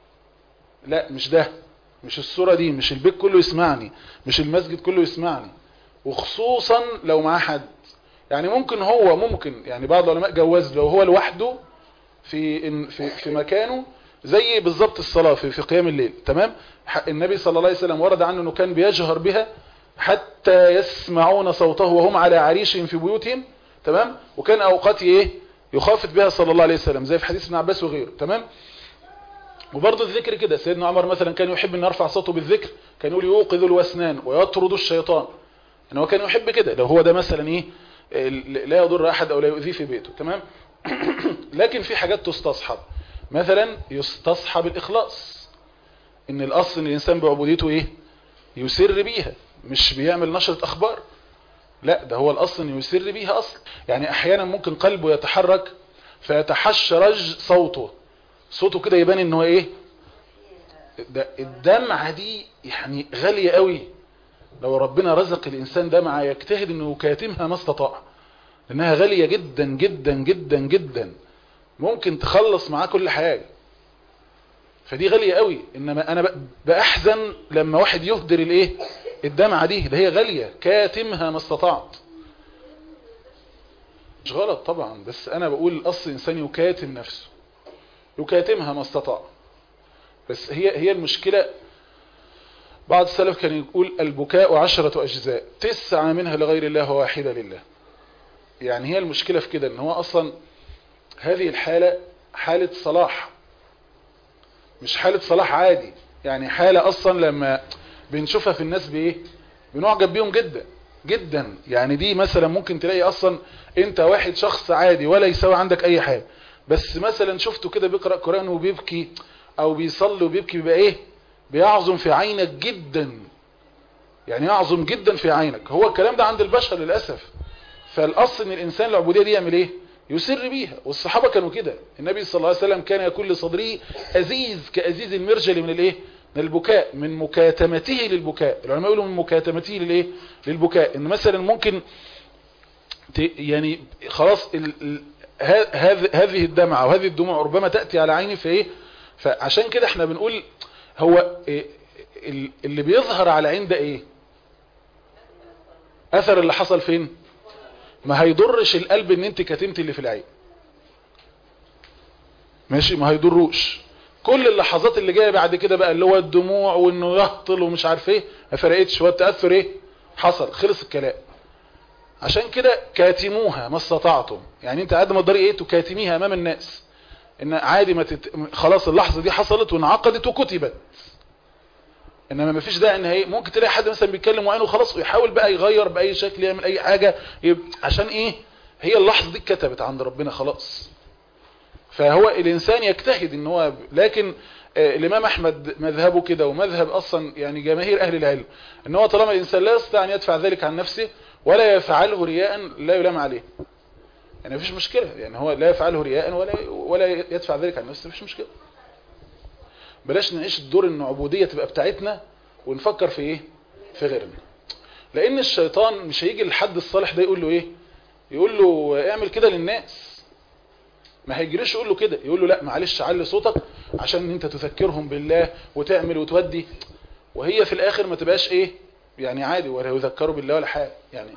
لا مش ده مش الصوره دي مش البيت كله يسمعني مش المسجد كله يسمعني وخصوصا لو معاه حد يعني ممكن هو ممكن يعني بعض العلماء جوز لو هو لوحده في في في مكانه زي بالظبط الصلاه في في قيام الليل تمام النبي صلى الله عليه وسلم ورد عنه انه كان بيجهر بها حتى يسمعون صوته وهم على عريشهم في بيوتهم تمام وكان اوقات ايه يخافت بها صلى الله عليه وسلم زي في حديث ابن عباس وغيره تمام وبرضه الذكر كده سيدنا عمر مثلا كان يحب ان يرفع صوته بالذكر كان يقول يوقظ الوسنان ويطرد الشيطان ان هو كان يحب كده لو هو ده مثلا ايه لا يضر احد او لا يؤذيه في بيته تمام لكن في حاجات تستصحب مثلا يستصحب الاخلاص ان الاصل ان الانسان بعبوديته ايه يسر بيها مش بيعمل نشرة اخبار لا ده هو الاصل انه يسر بيها اصل يعني احيانا ممكن قلبه يتحرك فيتحشرج صوته صوته كده يبان ان هو ايه ده الدمعة دي يعني غالية قوي لو ربنا رزق الانسان دمعة يجتهد انه يكاتمها ما استطاع لانها غالية جدا جدا جدا جدا ممكن تخلص معاه كل حاجة فدي غالية قوي انما انا بأحزن لما واحد يهدر الايه الدمعة دي ده هي غالية كاتمها ما استطعت مش غلط طبعا بس انا بقول الاصل الانسان يكاتم نفسه يكاتمها ما استطاع بس هي هي المشكلة بعض السلف كان يقول البكاء عشرة اجزاء تسعة منها لغير الله وواحدة لله يعني هي المشكلة في كده ان هو اصلا هذه الحالة حالة صلاح مش حالة صلاح عادي يعني حالة اصلا لما بنشوفها في الناس بايه بنعجب بيهم جدا جدا يعني دي مثلا ممكن تلاقي اصلا انت واحد شخص عادي ولا يساوي عندك اي حاجة بس مثلا شفته كده بيقرأ قرآن وبيبكي او بيصلي وبيبكي بيبقى ايه بيعظم في عينك جدا يعني يعظم جدا في عينك هو الكلام ده عند البشر للأسف فالاصل ان الانسان العبودية دي يعمل ايه يسر بيها والصحابة كانوا كده النبي صلى الله عليه وسلم كان يكون لصدره أزيز كأزيز المرجل من الايه من البكاء من مكاتمته للبكاء العلماء يقولوا من مكاتمته للايه للبكاء ان مثلا ممكن يعني خلاص هذه الدمعة وهذه الدموع ربما تأتي على عيني في ايه فعشان كده احنا بنقول هو إيه اللي بيظهر على عين ده ايه اثر اللي حصل فين ما هيضرش القلب ان انت كتمت اللي في العين ماشي ما هيضروش كل اللحظات اللي جايه بعد كده بقى اللي هو الدموع وانه يهطل ومش عارف ايه ما فرقتش هو التاثر ايه حصل خلص الكلام عشان كده كاتموها ما استطعتم يعني انت قد ما تقدري ايه تكاتميها امام الناس ان عادي ما تت... خلاص اللحظه دي حصلت وانعقدت وكتبت انما ما فيش داعي ان هي ممكن تلاقي حد مثلا بيتكلم وعينه خلاص ويحاول بقى يغير باي شكل يعمل اي حاجه يب... عشان ايه هي اللحظه دي اتكتبت عند ربنا خلاص فهو الانسان يجتهد ان هو لكن آه الامام احمد مذهبه كده ومذهب اصلا يعني جماهير اهل العلم ان هو طالما الانسان لا يستطيع ان يدفع ذلك عن نفسه ولا يفعله رياء لا يلام عليه يعني مفيش مشكلة يعني هو لا يفعله رياء ولا ولا يدفع ذلك عن نفسه مفيش مشكلة بلاش نعيش الدور ان عبودية تبقى بتاعتنا ونفكر في ايه في غيرنا لان الشيطان مش هيجي للحد الصالح ده يقول له ايه يقول له اعمل كده للناس ما هيجريش يقول له كده يقول له لا معلش علي صوتك عشان انت تذكرهم بالله وتعمل وتودي وهي في الاخر ما تبقاش ايه يعني عادي ولا يذكروا بالله ولا حاجه يعني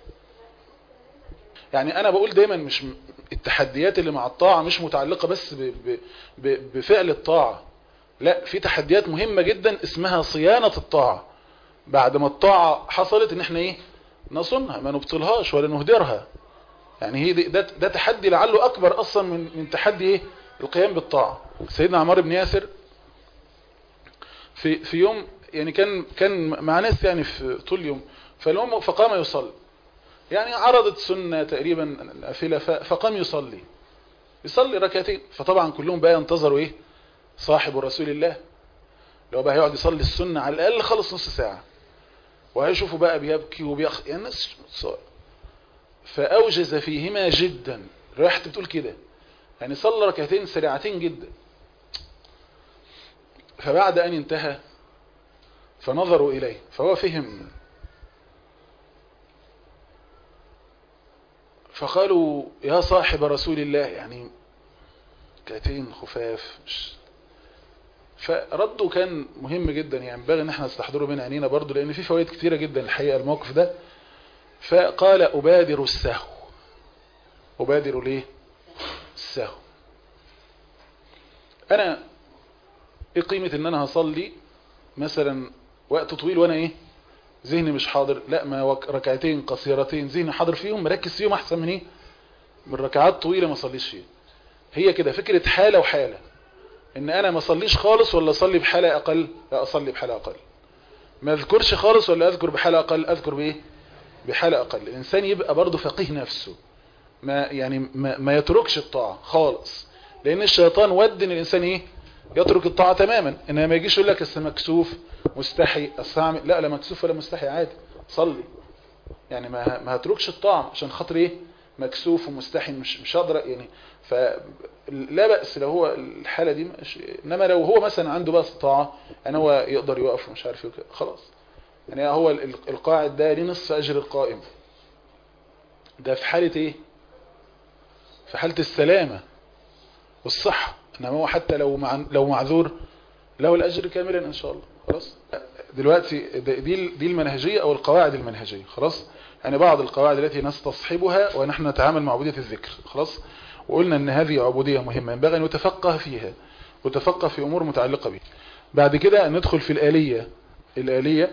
يعني انا بقول دايما مش م- التحديات اللي مع الطاعه مش متعلقه بس ب ب ب بفعل الطاعه لا في تحديات مهمه جدا اسمها صيانه الطاعه بعد ما الطاعه حصلت ان احنا ايه نصنها ما نبطلهاش ولا نهدرها يعني هي دي- ده, ده تحدي لعله اكبر اصلا من من تحدي ايه القيام بالطاعه سيدنا عمار بن ياسر في في يوم يعني كان كان مع ناس يعني في طول اليوم فالمهم فقام يصلي يعني عرضت سنة تقريبا نافلة ف- فقام يصلي يصلي ركعتين فطبعا كلهم بقى ينتظروا ايه صاحب رسول الله لو بقى هيقعد يصلي السنة على الاقل خلص نص ساعة وهيشوفوا بقى بيبكي وبيخ يعني الناس ص- فاوجز فيهما جدا ريحت بتقول كده يعني صلى ركعتين سريعتين جدا فبعد ان انتهى فنظروا اليه فهو فهم فقالوا يا صاحب رسول الله يعني كاتين خفاف مش فردوا كان مهم جدا يعني ينبغي ان احنا نستحضره بين عينينا برضو لان في فوائد كتيرة جدا الحقيقة الموقف ده فقال ابادر السهو ابادر ليه السهو انا ايه قيمة ان انا هصلي مثلا وقت طويل وانا ايه ذهني مش حاضر لا ما وك- ركعتين قصيرتين ذهني حاضر فيهم مركز فيهم احسن من ايه من ركعات طويلة ما اصليش فيها هي كده فكرة حالة وحالة ان انا ما اصليش خالص ولا اصلي بحالة اقل لا اصلي بحالة اقل ما اذكرش خالص ولا اذكر بحالة اقل اذكر بايه بحالة اقل الانسان يبقى برضه فقيه نفسه ما يعني ما, ما يتركش الطاعة خالص لان الشيطان ود ان الانسان ايه يترك الطاعة تماما انما ما يجيش يقول لك اصل مكسوف مستحي استعمل لا لا مكسوف ولا مستحي عادي صلي يعني ما ما هتركش الطاعة عشان خاطر ايه مكسوف ومستحي مش مش هقدر يعني فلا بأس لو هو الحالة دي مش انما لو هو مثلا عنده بقى استطاعة يعني هو يقدر يقف ومش عارف ايه وكده، خلاص يعني هو ال- القاعد ده ليه نصف اجر القائم ده في حالة ايه في حالة السلامة والصحة انما هو حتى لو مع لو معذور له الاجر كاملا ان شاء الله خلاص دلوقتي ده- دي دي المنهجية او القواعد المنهجية خلاص يعني بعض القواعد التي نستصحبها ونحن نتعامل مع عبودية الذكر خلاص وقلنا ان هذه عبودية مهمة ينبغي ان نتفقه فيها وتفقه في امور متعلقة بها بعد كده ندخل في الآلية الآلية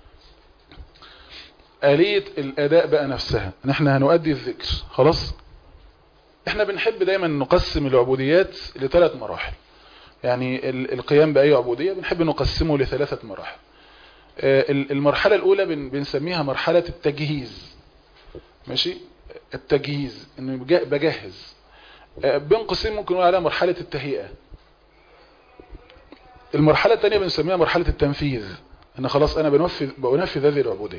آلية الأداء بقى نفسها ان احنا هنؤدي الذكر خلاص احنا بنحب دايما نقسم العبوديات لثلاث مراحل يعني ال- القيام بأي عبودية بنحب نقسمه لثلاثة مراحل آه، ال- المرحلة الأولى بن- بنسميها مرحلة التجهيز ماشي التجهيز انه بجا- بجهز آه، بين قوسين ممكن نقول عليها مرحلة التهيئة المرحلة الثانية بنسميها مرحلة التنفيذ ان خلاص انا بنفذ بنفذ هذه العبودية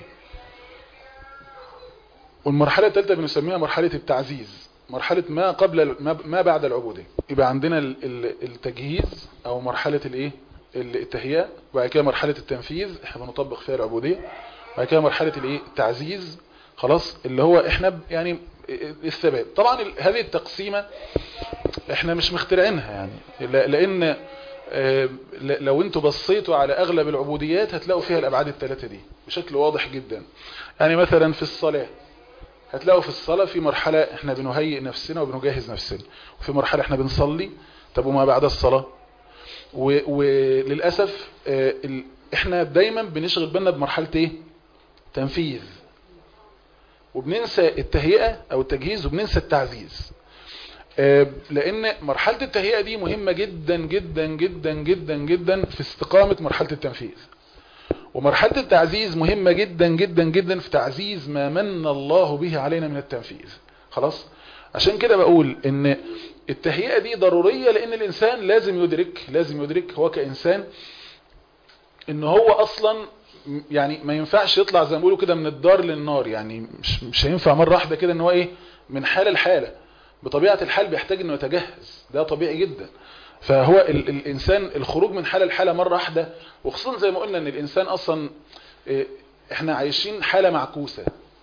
والمرحلة الثالثة بنسميها مرحلة التعزيز مرحلة ما قبل ال- ما- ما بعد العبودية يبقى عندنا ال- ال- التجهيز او مرحلة الايه ال- التهيئة وبعد كده مرحلة التنفيذ احنا بنطبق فيها العبودية وبعد كده مرحلة الايه التعزيز خلاص اللي هو احنا ب- يعني الثبات طبعا ال- هذه التقسيمة احنا مش مخترعينها يعني ل- لان آه، ل- لو انتوا بصيتوا على اغلب العبوديات هتلاقوا فيها الابعاد الثلاثة دي بشكل واضح جدا يعني مثلا في الصلاة هتلاقوا في الصلاة في مرحلة احنا بنهيئ نفسنا وبنجهز نفسنا وفي مرحلة احنا بنصلي طب وما بعد الصلاة و- وللأسف آه، ال- احنا دايما بنشغل بالنا بمرحلة ايه تنفيذ وبننسى التهيئة او التجهيز وبننسى التعزيز آه، لان مرحلة التهيئة دي مهمة جدا جدا جدا جدا جدا في استقامة مرحلة التنفيذ ومرحلة التعزيز مهمة جدا جدا جدا في تعزيز ما من الله به علينا من التنفيذ خلاص عشان كده بقول ان التهيئة دي ضرورية لان الانسان لازم يدرك لازم يدرك هو كانسان ان هو اصلا م- يعني ما ينفعش يطلع زي ما بيقولوا كده من الدار للنار يعني مش مش هينفع مرة واحدة كده ان هو ايه من حالة لحالة بطبيعة الحال بيحتاج انه يتجهز ده طبيعي جدا فهو ال الانسان الخروج من حالة لحالة مرة واحدة وخصوصا زي ما قلنا ان الانسان اصلا إيه، احنا عايشين حالة معكوسة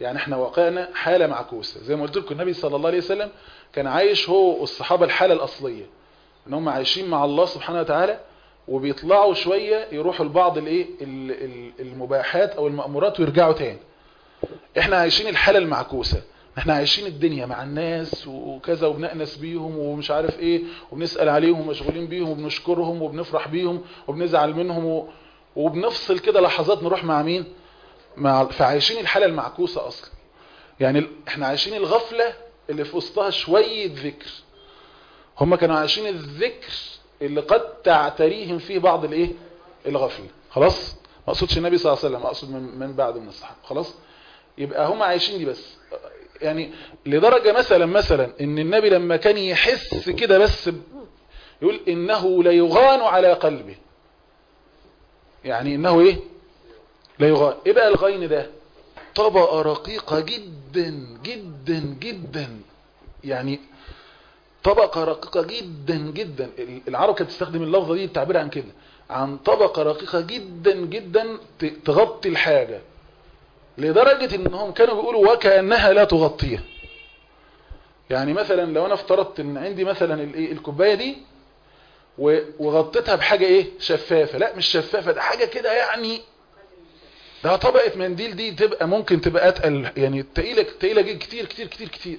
يعني احنا واقعنا حالة معكوسة زي ما قلت لكم النبي صلى الله عليه وسلم كان عايش هو والصحابة الحالة الأصلية ان هم عايشين مع الله سبحانه وتعالى وبيطلعوا شوية يروحوا لبعض الايه ال- ال- المباحات او المأمورات ويرجعوا تاني احنا عايشين الحالة المعكوسة احنا عايشين الدنيا مع الناس وكذا وبنأنس بيهم ومش عارف ايه وبنسأل عليهم ومشغولين بيهم وبنشكرهم وبنفرح بيهم وبنزعل منهم و... وبنفصل كده لحظات نروح مع مين مع فعايشين الحالة المعكوسة اصلا يعني ال- احنا عايشين الغفلة اللي في وسطها شوية ذكر هم كانوا عايشين الذكر اللي قد تعتريهم فيه بعض الايه الغفلة خلاص ما اقصدش النبي صلى الله عليه وسلم اقصد من, من بعد من الصحابة خلاص يبقى هم عايشين دي بس يعني لدرجة مثلا مثلا ان النبي لما كان يحس كده بس ب- يقول انه ليغان على قلبه يعني انه ايه لا يغان ايه بقى الغين ده طبقة رقيقة جدا جدا جدا يعني طبقة رقيقة جدا جدا العرب كانت تستخدم اللفظة دي التعبير عن كده عن طبقة رقيقة جدا جدا ت- تغطي الحاجة لدرجة انهم كانوا بيقولوا وكأنها لا تغطيها يعني مثلا لو انا افترضت ان عندي مثلا الايه الكوبايه دي و- وغطيتها بحاجه ايه شفافه لا مش شفافه ده حاجه كده يعني ده طبقه منديل دي تبقى ممكن تبقى اتقل يعني تقيله تقيله جدا كتير كتير كتير كتير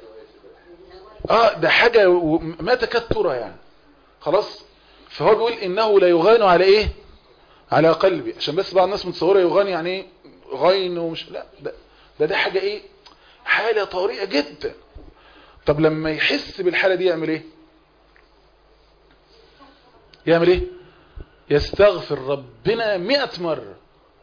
اه ده حاجه و- ما تكاد ترى يعني خلاص فهو بيقول انه لا يغان على ايه على قلبي عشان بس بعض الناس متصوره يغان يعني ايه غين ومش لا ده ده, ده حاجه ايه حاله طريقه جدا طب لما يحس بالحالة دي يعمل ايه يعمل ايه يستغفر ربنا مئة مرة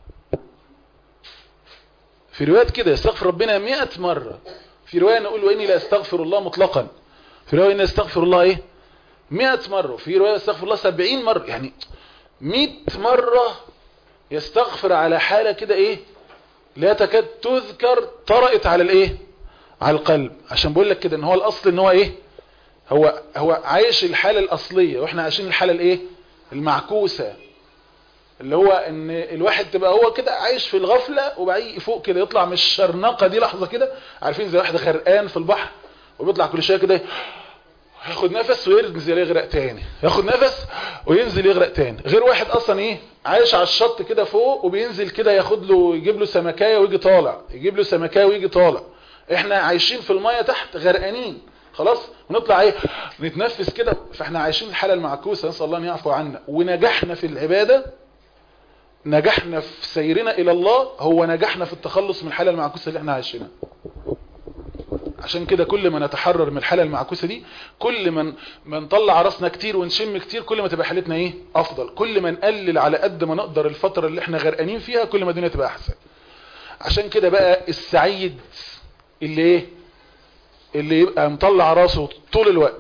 في روايات كده يستغفر ربنا مئة مرة في رواية نقول وإني لا استغفر الله مطلقا في رواية إني استغفر الله ايه مئة مرة في رواية استغفر الله سبعين مرة يعني مئة مرة يستغفر على حالة كده ايه لا تكاد تذكر طرأت على الايه على القلب عشان بقول لك كده ان هو الاصل ان هو ايه هو هو عايش الحالة الاصلية واحنا عايشين الحالة الايه المعكوسة اللي هو ان الواحد تبقى هو كده عايش في الغفلة وبعدين فوق كده يطلع من الشرنقة دي لحظة كده عارفين زي واحد غرقان في البحر وبيطلع كل شوية كده ياخد نفس وينزل يغرق تاني ياخد نفس وينزل يغرق تاني غير واحد اصلا ايه عايش على الشط كده فوق وبينزل كده ياخد له يجيب له سمكايه ويجي طالع يجيب له سمكايه ويجي طالع احنا عايشين في المية تحت غرقانين خلاص ونطلع ايه نتنفس كده فاحنا عايشين الحالة المعكوسة نسأل الله ان يعفو عنا ونجحنا في العبادة نجحنا في سيرنا الى الله هو نجحنا في التخلص من الحالة المعكوسة اللي احنا عايشينها عشان كده كل ما نتحرر من الحالة المعكوسة دي كل ما ما نطلع راسنا كتير ونشم كتير كل ما تبقى حالتنا ايه افضل كل ما نقلل على قد ما نقدر الفترة اللي احنا غرقانين فيها كل ما الدنيا تبقى احسن عشان كده بقى السعيد اللي ايه اللي يبقى مطلع راسه طول الوقت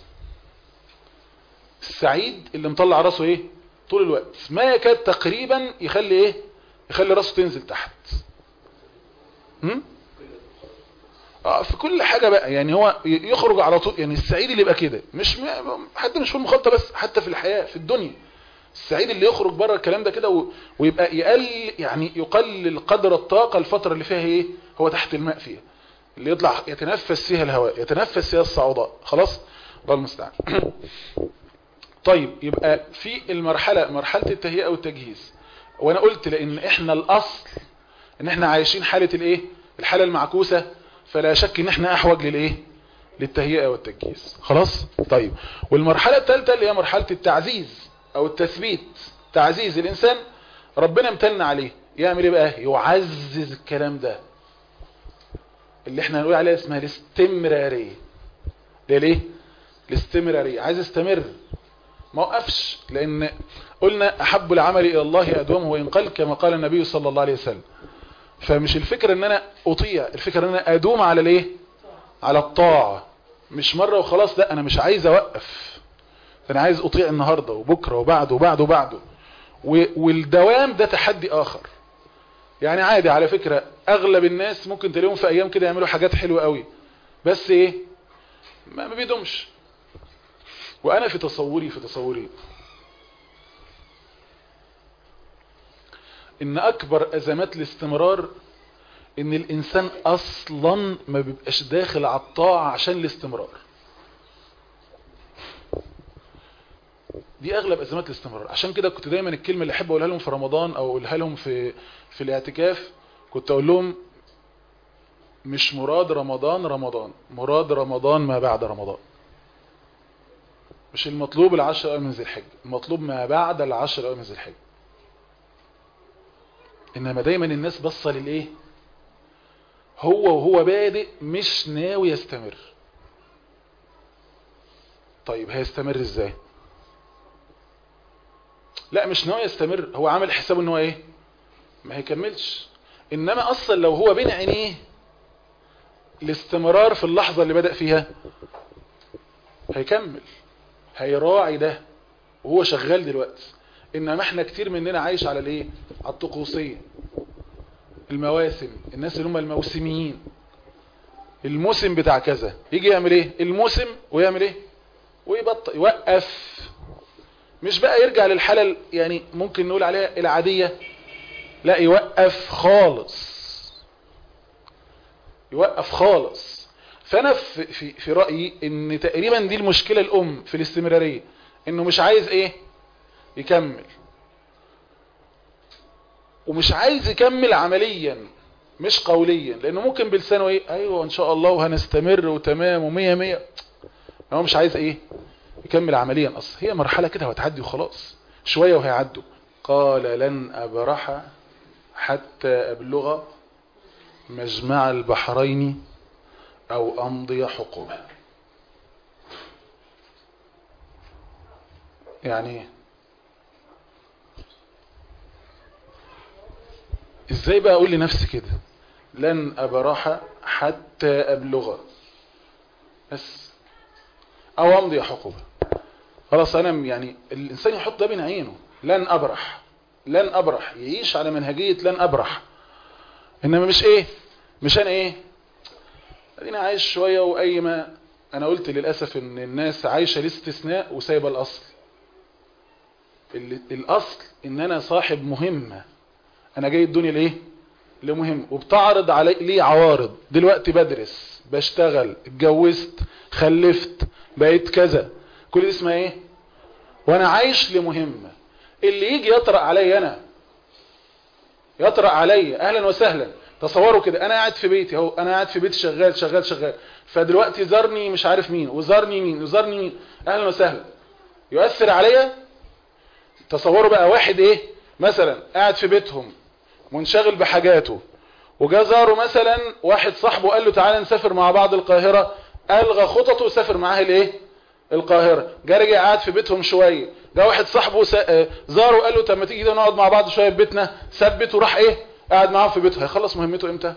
السعيد اللي مطلع راسه ايه طول الوقت ما يكاد تقريبا يخلي ايه يخلي راسه تنزل تحت هم؟ اه في كل حاجة بقى يعني هو يخرج على طول يعني السعيد اللي يبقى كده مش م- حتى مش في المخالطة بس حتى في الحياة في الدنيا السعيد اللي يخرج بره الكلام ده كده و- ويبقى يقل يعني يقلل قدر الطاقة الفترة اللي فيها ايه هو تحت الماء فيها اللي يطلع يتنفس فيها الهواء يتنفس فيها الصعوبات خلاص الله المستعان طيب يبقى في المرحلة مرحلة التهيئة والتجهيز وانا قلت لان احنا الاصل ان احنا عايشين حالة الايه الحالة المعكوسة فلا شك ان احنا احوج للايه للتهيئة والتجهيز خلاص طيب والمرحلة الثالثة اللي هي مرحلة التعزيز او التثبيت تعزيز الانسان ربنا امتلنا عليه يعمل ايه بقى يعزز الكلام ده اللي احنا هنقول عليها اسمها الاستمرارية ليه ليه الاستمرارية عايز استمر ما وقفش لان قلنا احب العمل الى الله ادومه وان قل كما قال النبي صلى الله عليه وسلم فمش الفكرة ان انا اطيع الفكرة ان انا ادوم على الايه على الطاعة مش مرة وخلاص لا انا مش عايز اوقف انا عايز اطيع النهاردة وبكرة وبعده وبعده وبعده و- والدوام ده تحدي اخر يعني عادي على فكرة اغلب الناس ممكن تلاقيهم في ايام كده يعملوا حاجات حلوة قوي بس ايه ما ما بيدومش وانا في تصوري في تصوري ان اكبر ازمات الاستمرار ان الانسان اصلا ما بيبقاش داخل على الطاعة عشان الاستمرار دي اغلب ازمات الاستمرار عشان كده كنت دايما الكلمة اللي احب اقولها لهم في رمضان او اقولها لهم في في الاعتكاف كنت اقول لهم مش مراد رمضان رمضان مراد رمضان ما بعد رمضان مش المطلوب العشر ايام من ذي الحجة المطلوب ما بعد العشر ايام من ذي الحجة انما دايما الناس بصة للايه هو وهو بادئ مش ناوي يستمر طيب هيستمر ازاي لا مش ناوي يستمر هو عامل حسابه ان هو ايه ما هيكملش انما اصلا لو هو بين عينيه الاستمرار في اللحظة اللي بدأ فيها هيكمل هيراعي ده وهو شغال دلوقتي انما احنا كتير مننا عايش على الايه على الطقوسية المواسم الناس اللي هم الموسميين الموسم بتاع كذا يجي يعمل ايه الموسم ويعمل ايه ويبطل يوقف مش بقى يرجع للحالة يعني ممكن نقول عليها العادية لا يوقف خالص يوقف خالص فانا في, في, في رأيي ان تقريبا دي المشكلة الام في الاستمرارية انه مش عايز ايه يكمل ومش عايز يكمل عمليا مش قوليا لانه ممكن بلسانه ايه ايوه ان شاء الله وهنستمر وتمام ومية مية هو مش عايز ايه يكمل عمليا اصلا هي مرحلة كده وهتعدي وخلاص شوية وهيعدوا قال لن ابرح حتى ابلغ مجمع البحرين او امضي حقوبة يعني ازاي بقى اقول لنفسي كده لن ابرح حتى ابلغ بس او امضي حقوبة خلاص انا يعني الانسان يحط ده بين عينه لن ابرح لن ابرح يعيش على منهجية لن ابرح انما مش ايه مش انا ايه ادينا عايش شوية واي ما انا قلت للأسف ان الناس عايشة الاستثناء وسايبة الاصل الاصل ان انا صاحب مهمة انا جاي الدنيا ليه لمهم وبتعرض علي ليه عوارض دلوقتي بدرس بشتغل اتجوزت خلفت بقيت كذا كل دي اسمها ايه وانا عايش لمهمة اللي يجي يطرق علي انا يطرق علي اهلا وسهلا تصوروا كده انا قاعد في بيتي اهو انا قاعد في بيتي شغال شغال شغال فدلوقتي زارني مش عارف مين وزارني مين وزارني مين اهلا وسهلا يؤثر عليا تصوروا بقى واحد ايه مثلا قاعد في بيتهم منشغل بحاجاته وجا زاره مثلا واحد صاحبه قال له تعالى نسافر مع بعض القاهرة الغى خططه وسافر معاه الايه القاهرة جا رجع قاعد في بيتهم شوية جا واحد صاحبه زاره قال له طب ما تيجي كده نقعد مع بعض شوية في بيتنا ثبت وراح ايه قاعد معاهم في بيته هيخلص مهمته امتى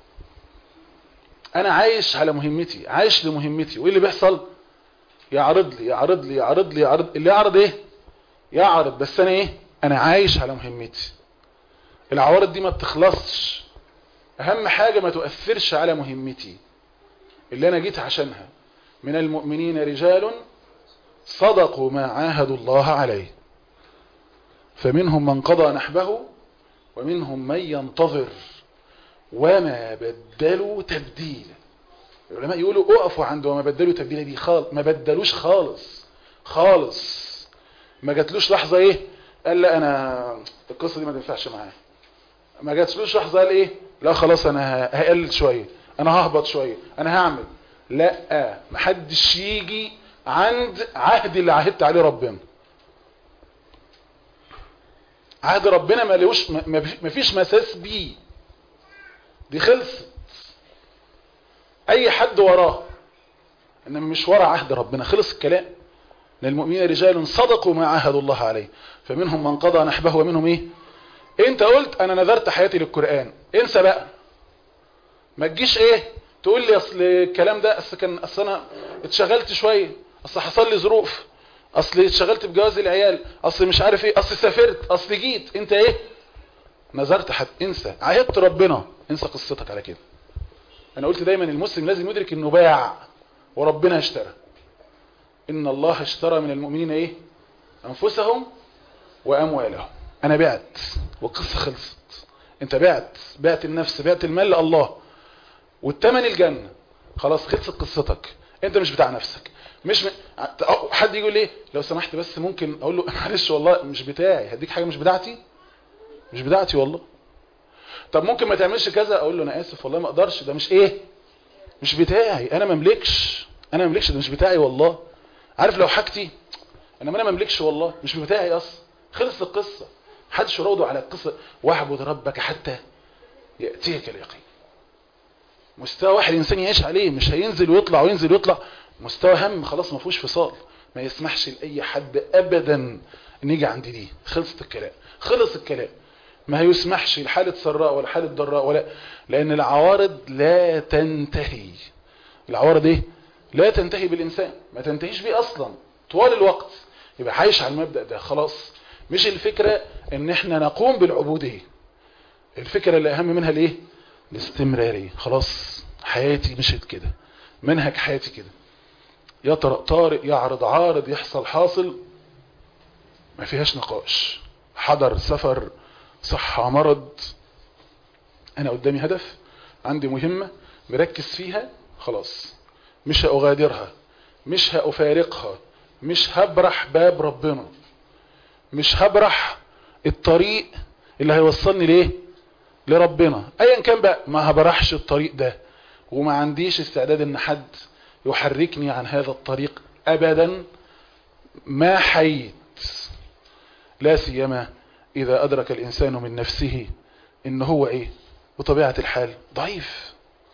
انا عايش على مهمتي عايش لمهمتي وايه اللي بيحصل يعرض لي يعرض لي يعرض لي يعرض اللي يعرض ايه يعرض بس انا ايه انا عايش على مهمتي العوارض دي ما بتخلصش اهم حاجة ما تؤثرش على مهمتي اللي انا جيت عشانها من المؤمنين رجال صدقوا ما عاهدوا الله عليه فمنهم من قضى نحبه ومنهم من ينتظر وما بدلوا تبديلا العلماء يقولوا اقفوا عند وما بدلوا تبديلا دي خالص ما بدلوش خالص خالص ما جاتلوش لحظة ايه قال لا انا القصة دي ما تنفعش معايا ما جاتلوش لحظة قال ايه لا خلاص انا هقلل شوية انا ههبط شوية انا هعمل لا محدش يجي عند عهد اللي عهدت عليه ربنا عهد ربنا ما لهوش ما فيش مساس بيه دي خلصت اي حد وراه انما مش ورا عهد ربنا خلص الكلام للمؤمنين رجال صدقوا ما عاهدوا الله عليه فمنهم من قضى نحبه ومنهم ايه انت قلت انا نذرت حياتي للقرآن انسى بقى ما تجيش ايه تقول لي اصل الكلام ده اصل كان اصل انا اتشغلت شوية اصل حصل لي ظروف اصل اتشغلت بجواز العيال اصل مش عارف ايه اصل سافرت اصل جيت انت ايه نذرت حد انسى عهدت ربنا انسى قصتك على كده انا قلت دايما المسلم لازم يدرك انه باع وربنا اشترى ان الله اشترى من المؤمنين ايه انفسهم واموالهم انا بعت والقصة خلصت انت بعت بعت النفس بعت المال لله والتمن الجنة خلاص خلصت قصتك انت مش بتاع نفسك مش م... حد يقول لي لو سمحت بس ممكن اقول له معلش والله مش بتاعي هديك حاجة مش بتاعتي مش بتاعتي والله طب ممكن ما تعملش كذا اقول له انا اسف والله ما اقدرش ده مش ايه مش بتاعي انا ما املكش انا ما املكش ده مش بتاعي والله عارف لو حاجتي انما انا ما املكش والله مش بتاعي اصلا خلص القصه محدش يراوده على القصه واعبد ربك حتى ياتيك اليقين مستوى واحد انسان يعيش عليه مش هينزل ويطلع وينزل ويطلع مستوى هم خلاص ما فيهوش فصال ما يسمحش لاي حد ابدا ان يجي عند دي خلصت الكلام خلص الكلام ما يسمحش لحالة سراء ولا حالة ضراء ولا لأن العوارض لا تنتهي العوارض ايه لا تنتهي بالإنسان ما تنتهيش بيه أصلا طوال الوقت يبقى عايش على المبدأ ده خلاص مش الفكرة ان احنا نقوم بالعبودية الفكرة اللي أهم منها الايه الاستمرارية خلاص حياتي مشت كده منهج حياتي كده يطرق طارق يعرض عارض يحصل حاصل ما فيهاش نقاش حضر سفر صحة مرض انا قدامي هدف عندي مهمة مركز فيها خلاص مش هأغادرها مش هأفارقها مش هبرح باب ربنا مش هبرح الطريق اللي هيوصلني ليه لربنا ايا كان بقى ما هبرحش الطريق ده وما عنديش استعداد ان حد يحركني عن هذا الطريق ابدا ما حيت لا سيما إذا أدرك الإنسان من نفسه إن هو إيه بطبيعة الحال ضعيف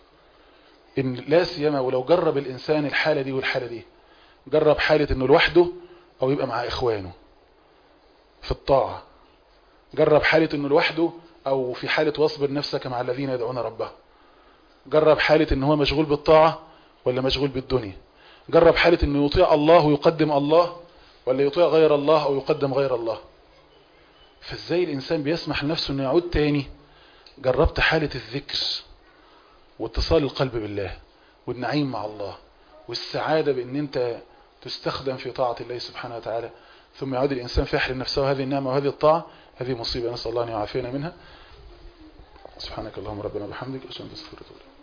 إن لا سيما ولو جرب الإنسان الحالة دي والحالة دي جرب حالة إنه لوحده أو يبقى مع إخوانه في الطاعة جرب حالة إنه لوحده أو في حالة واصبر نفسك مع الذين يدعون ربه جرب حالة إن هو مشغول بالطاعة ولا مشغول بالدنيا جرب حالة إنه يطيع الله ويقدم الله ولا يطيع غير الله أو يقدم غير الله فازاي الانسان بيسمح لنفسه انه يعود تاني جربت حالة الذكر واتصال القلب بالله والنعيم مع الله والسعادة بان انت تستخدم في طاعة الله سبحانه وتعالى ثم يعود الانسان فيحرم نفسه هذه النعمة وهذه الطاعة هذه مصيبة نسأل الله ان يعافينا منها سبحانك اللهم ربنا وبحمدك اشهد ان لا اله الا انت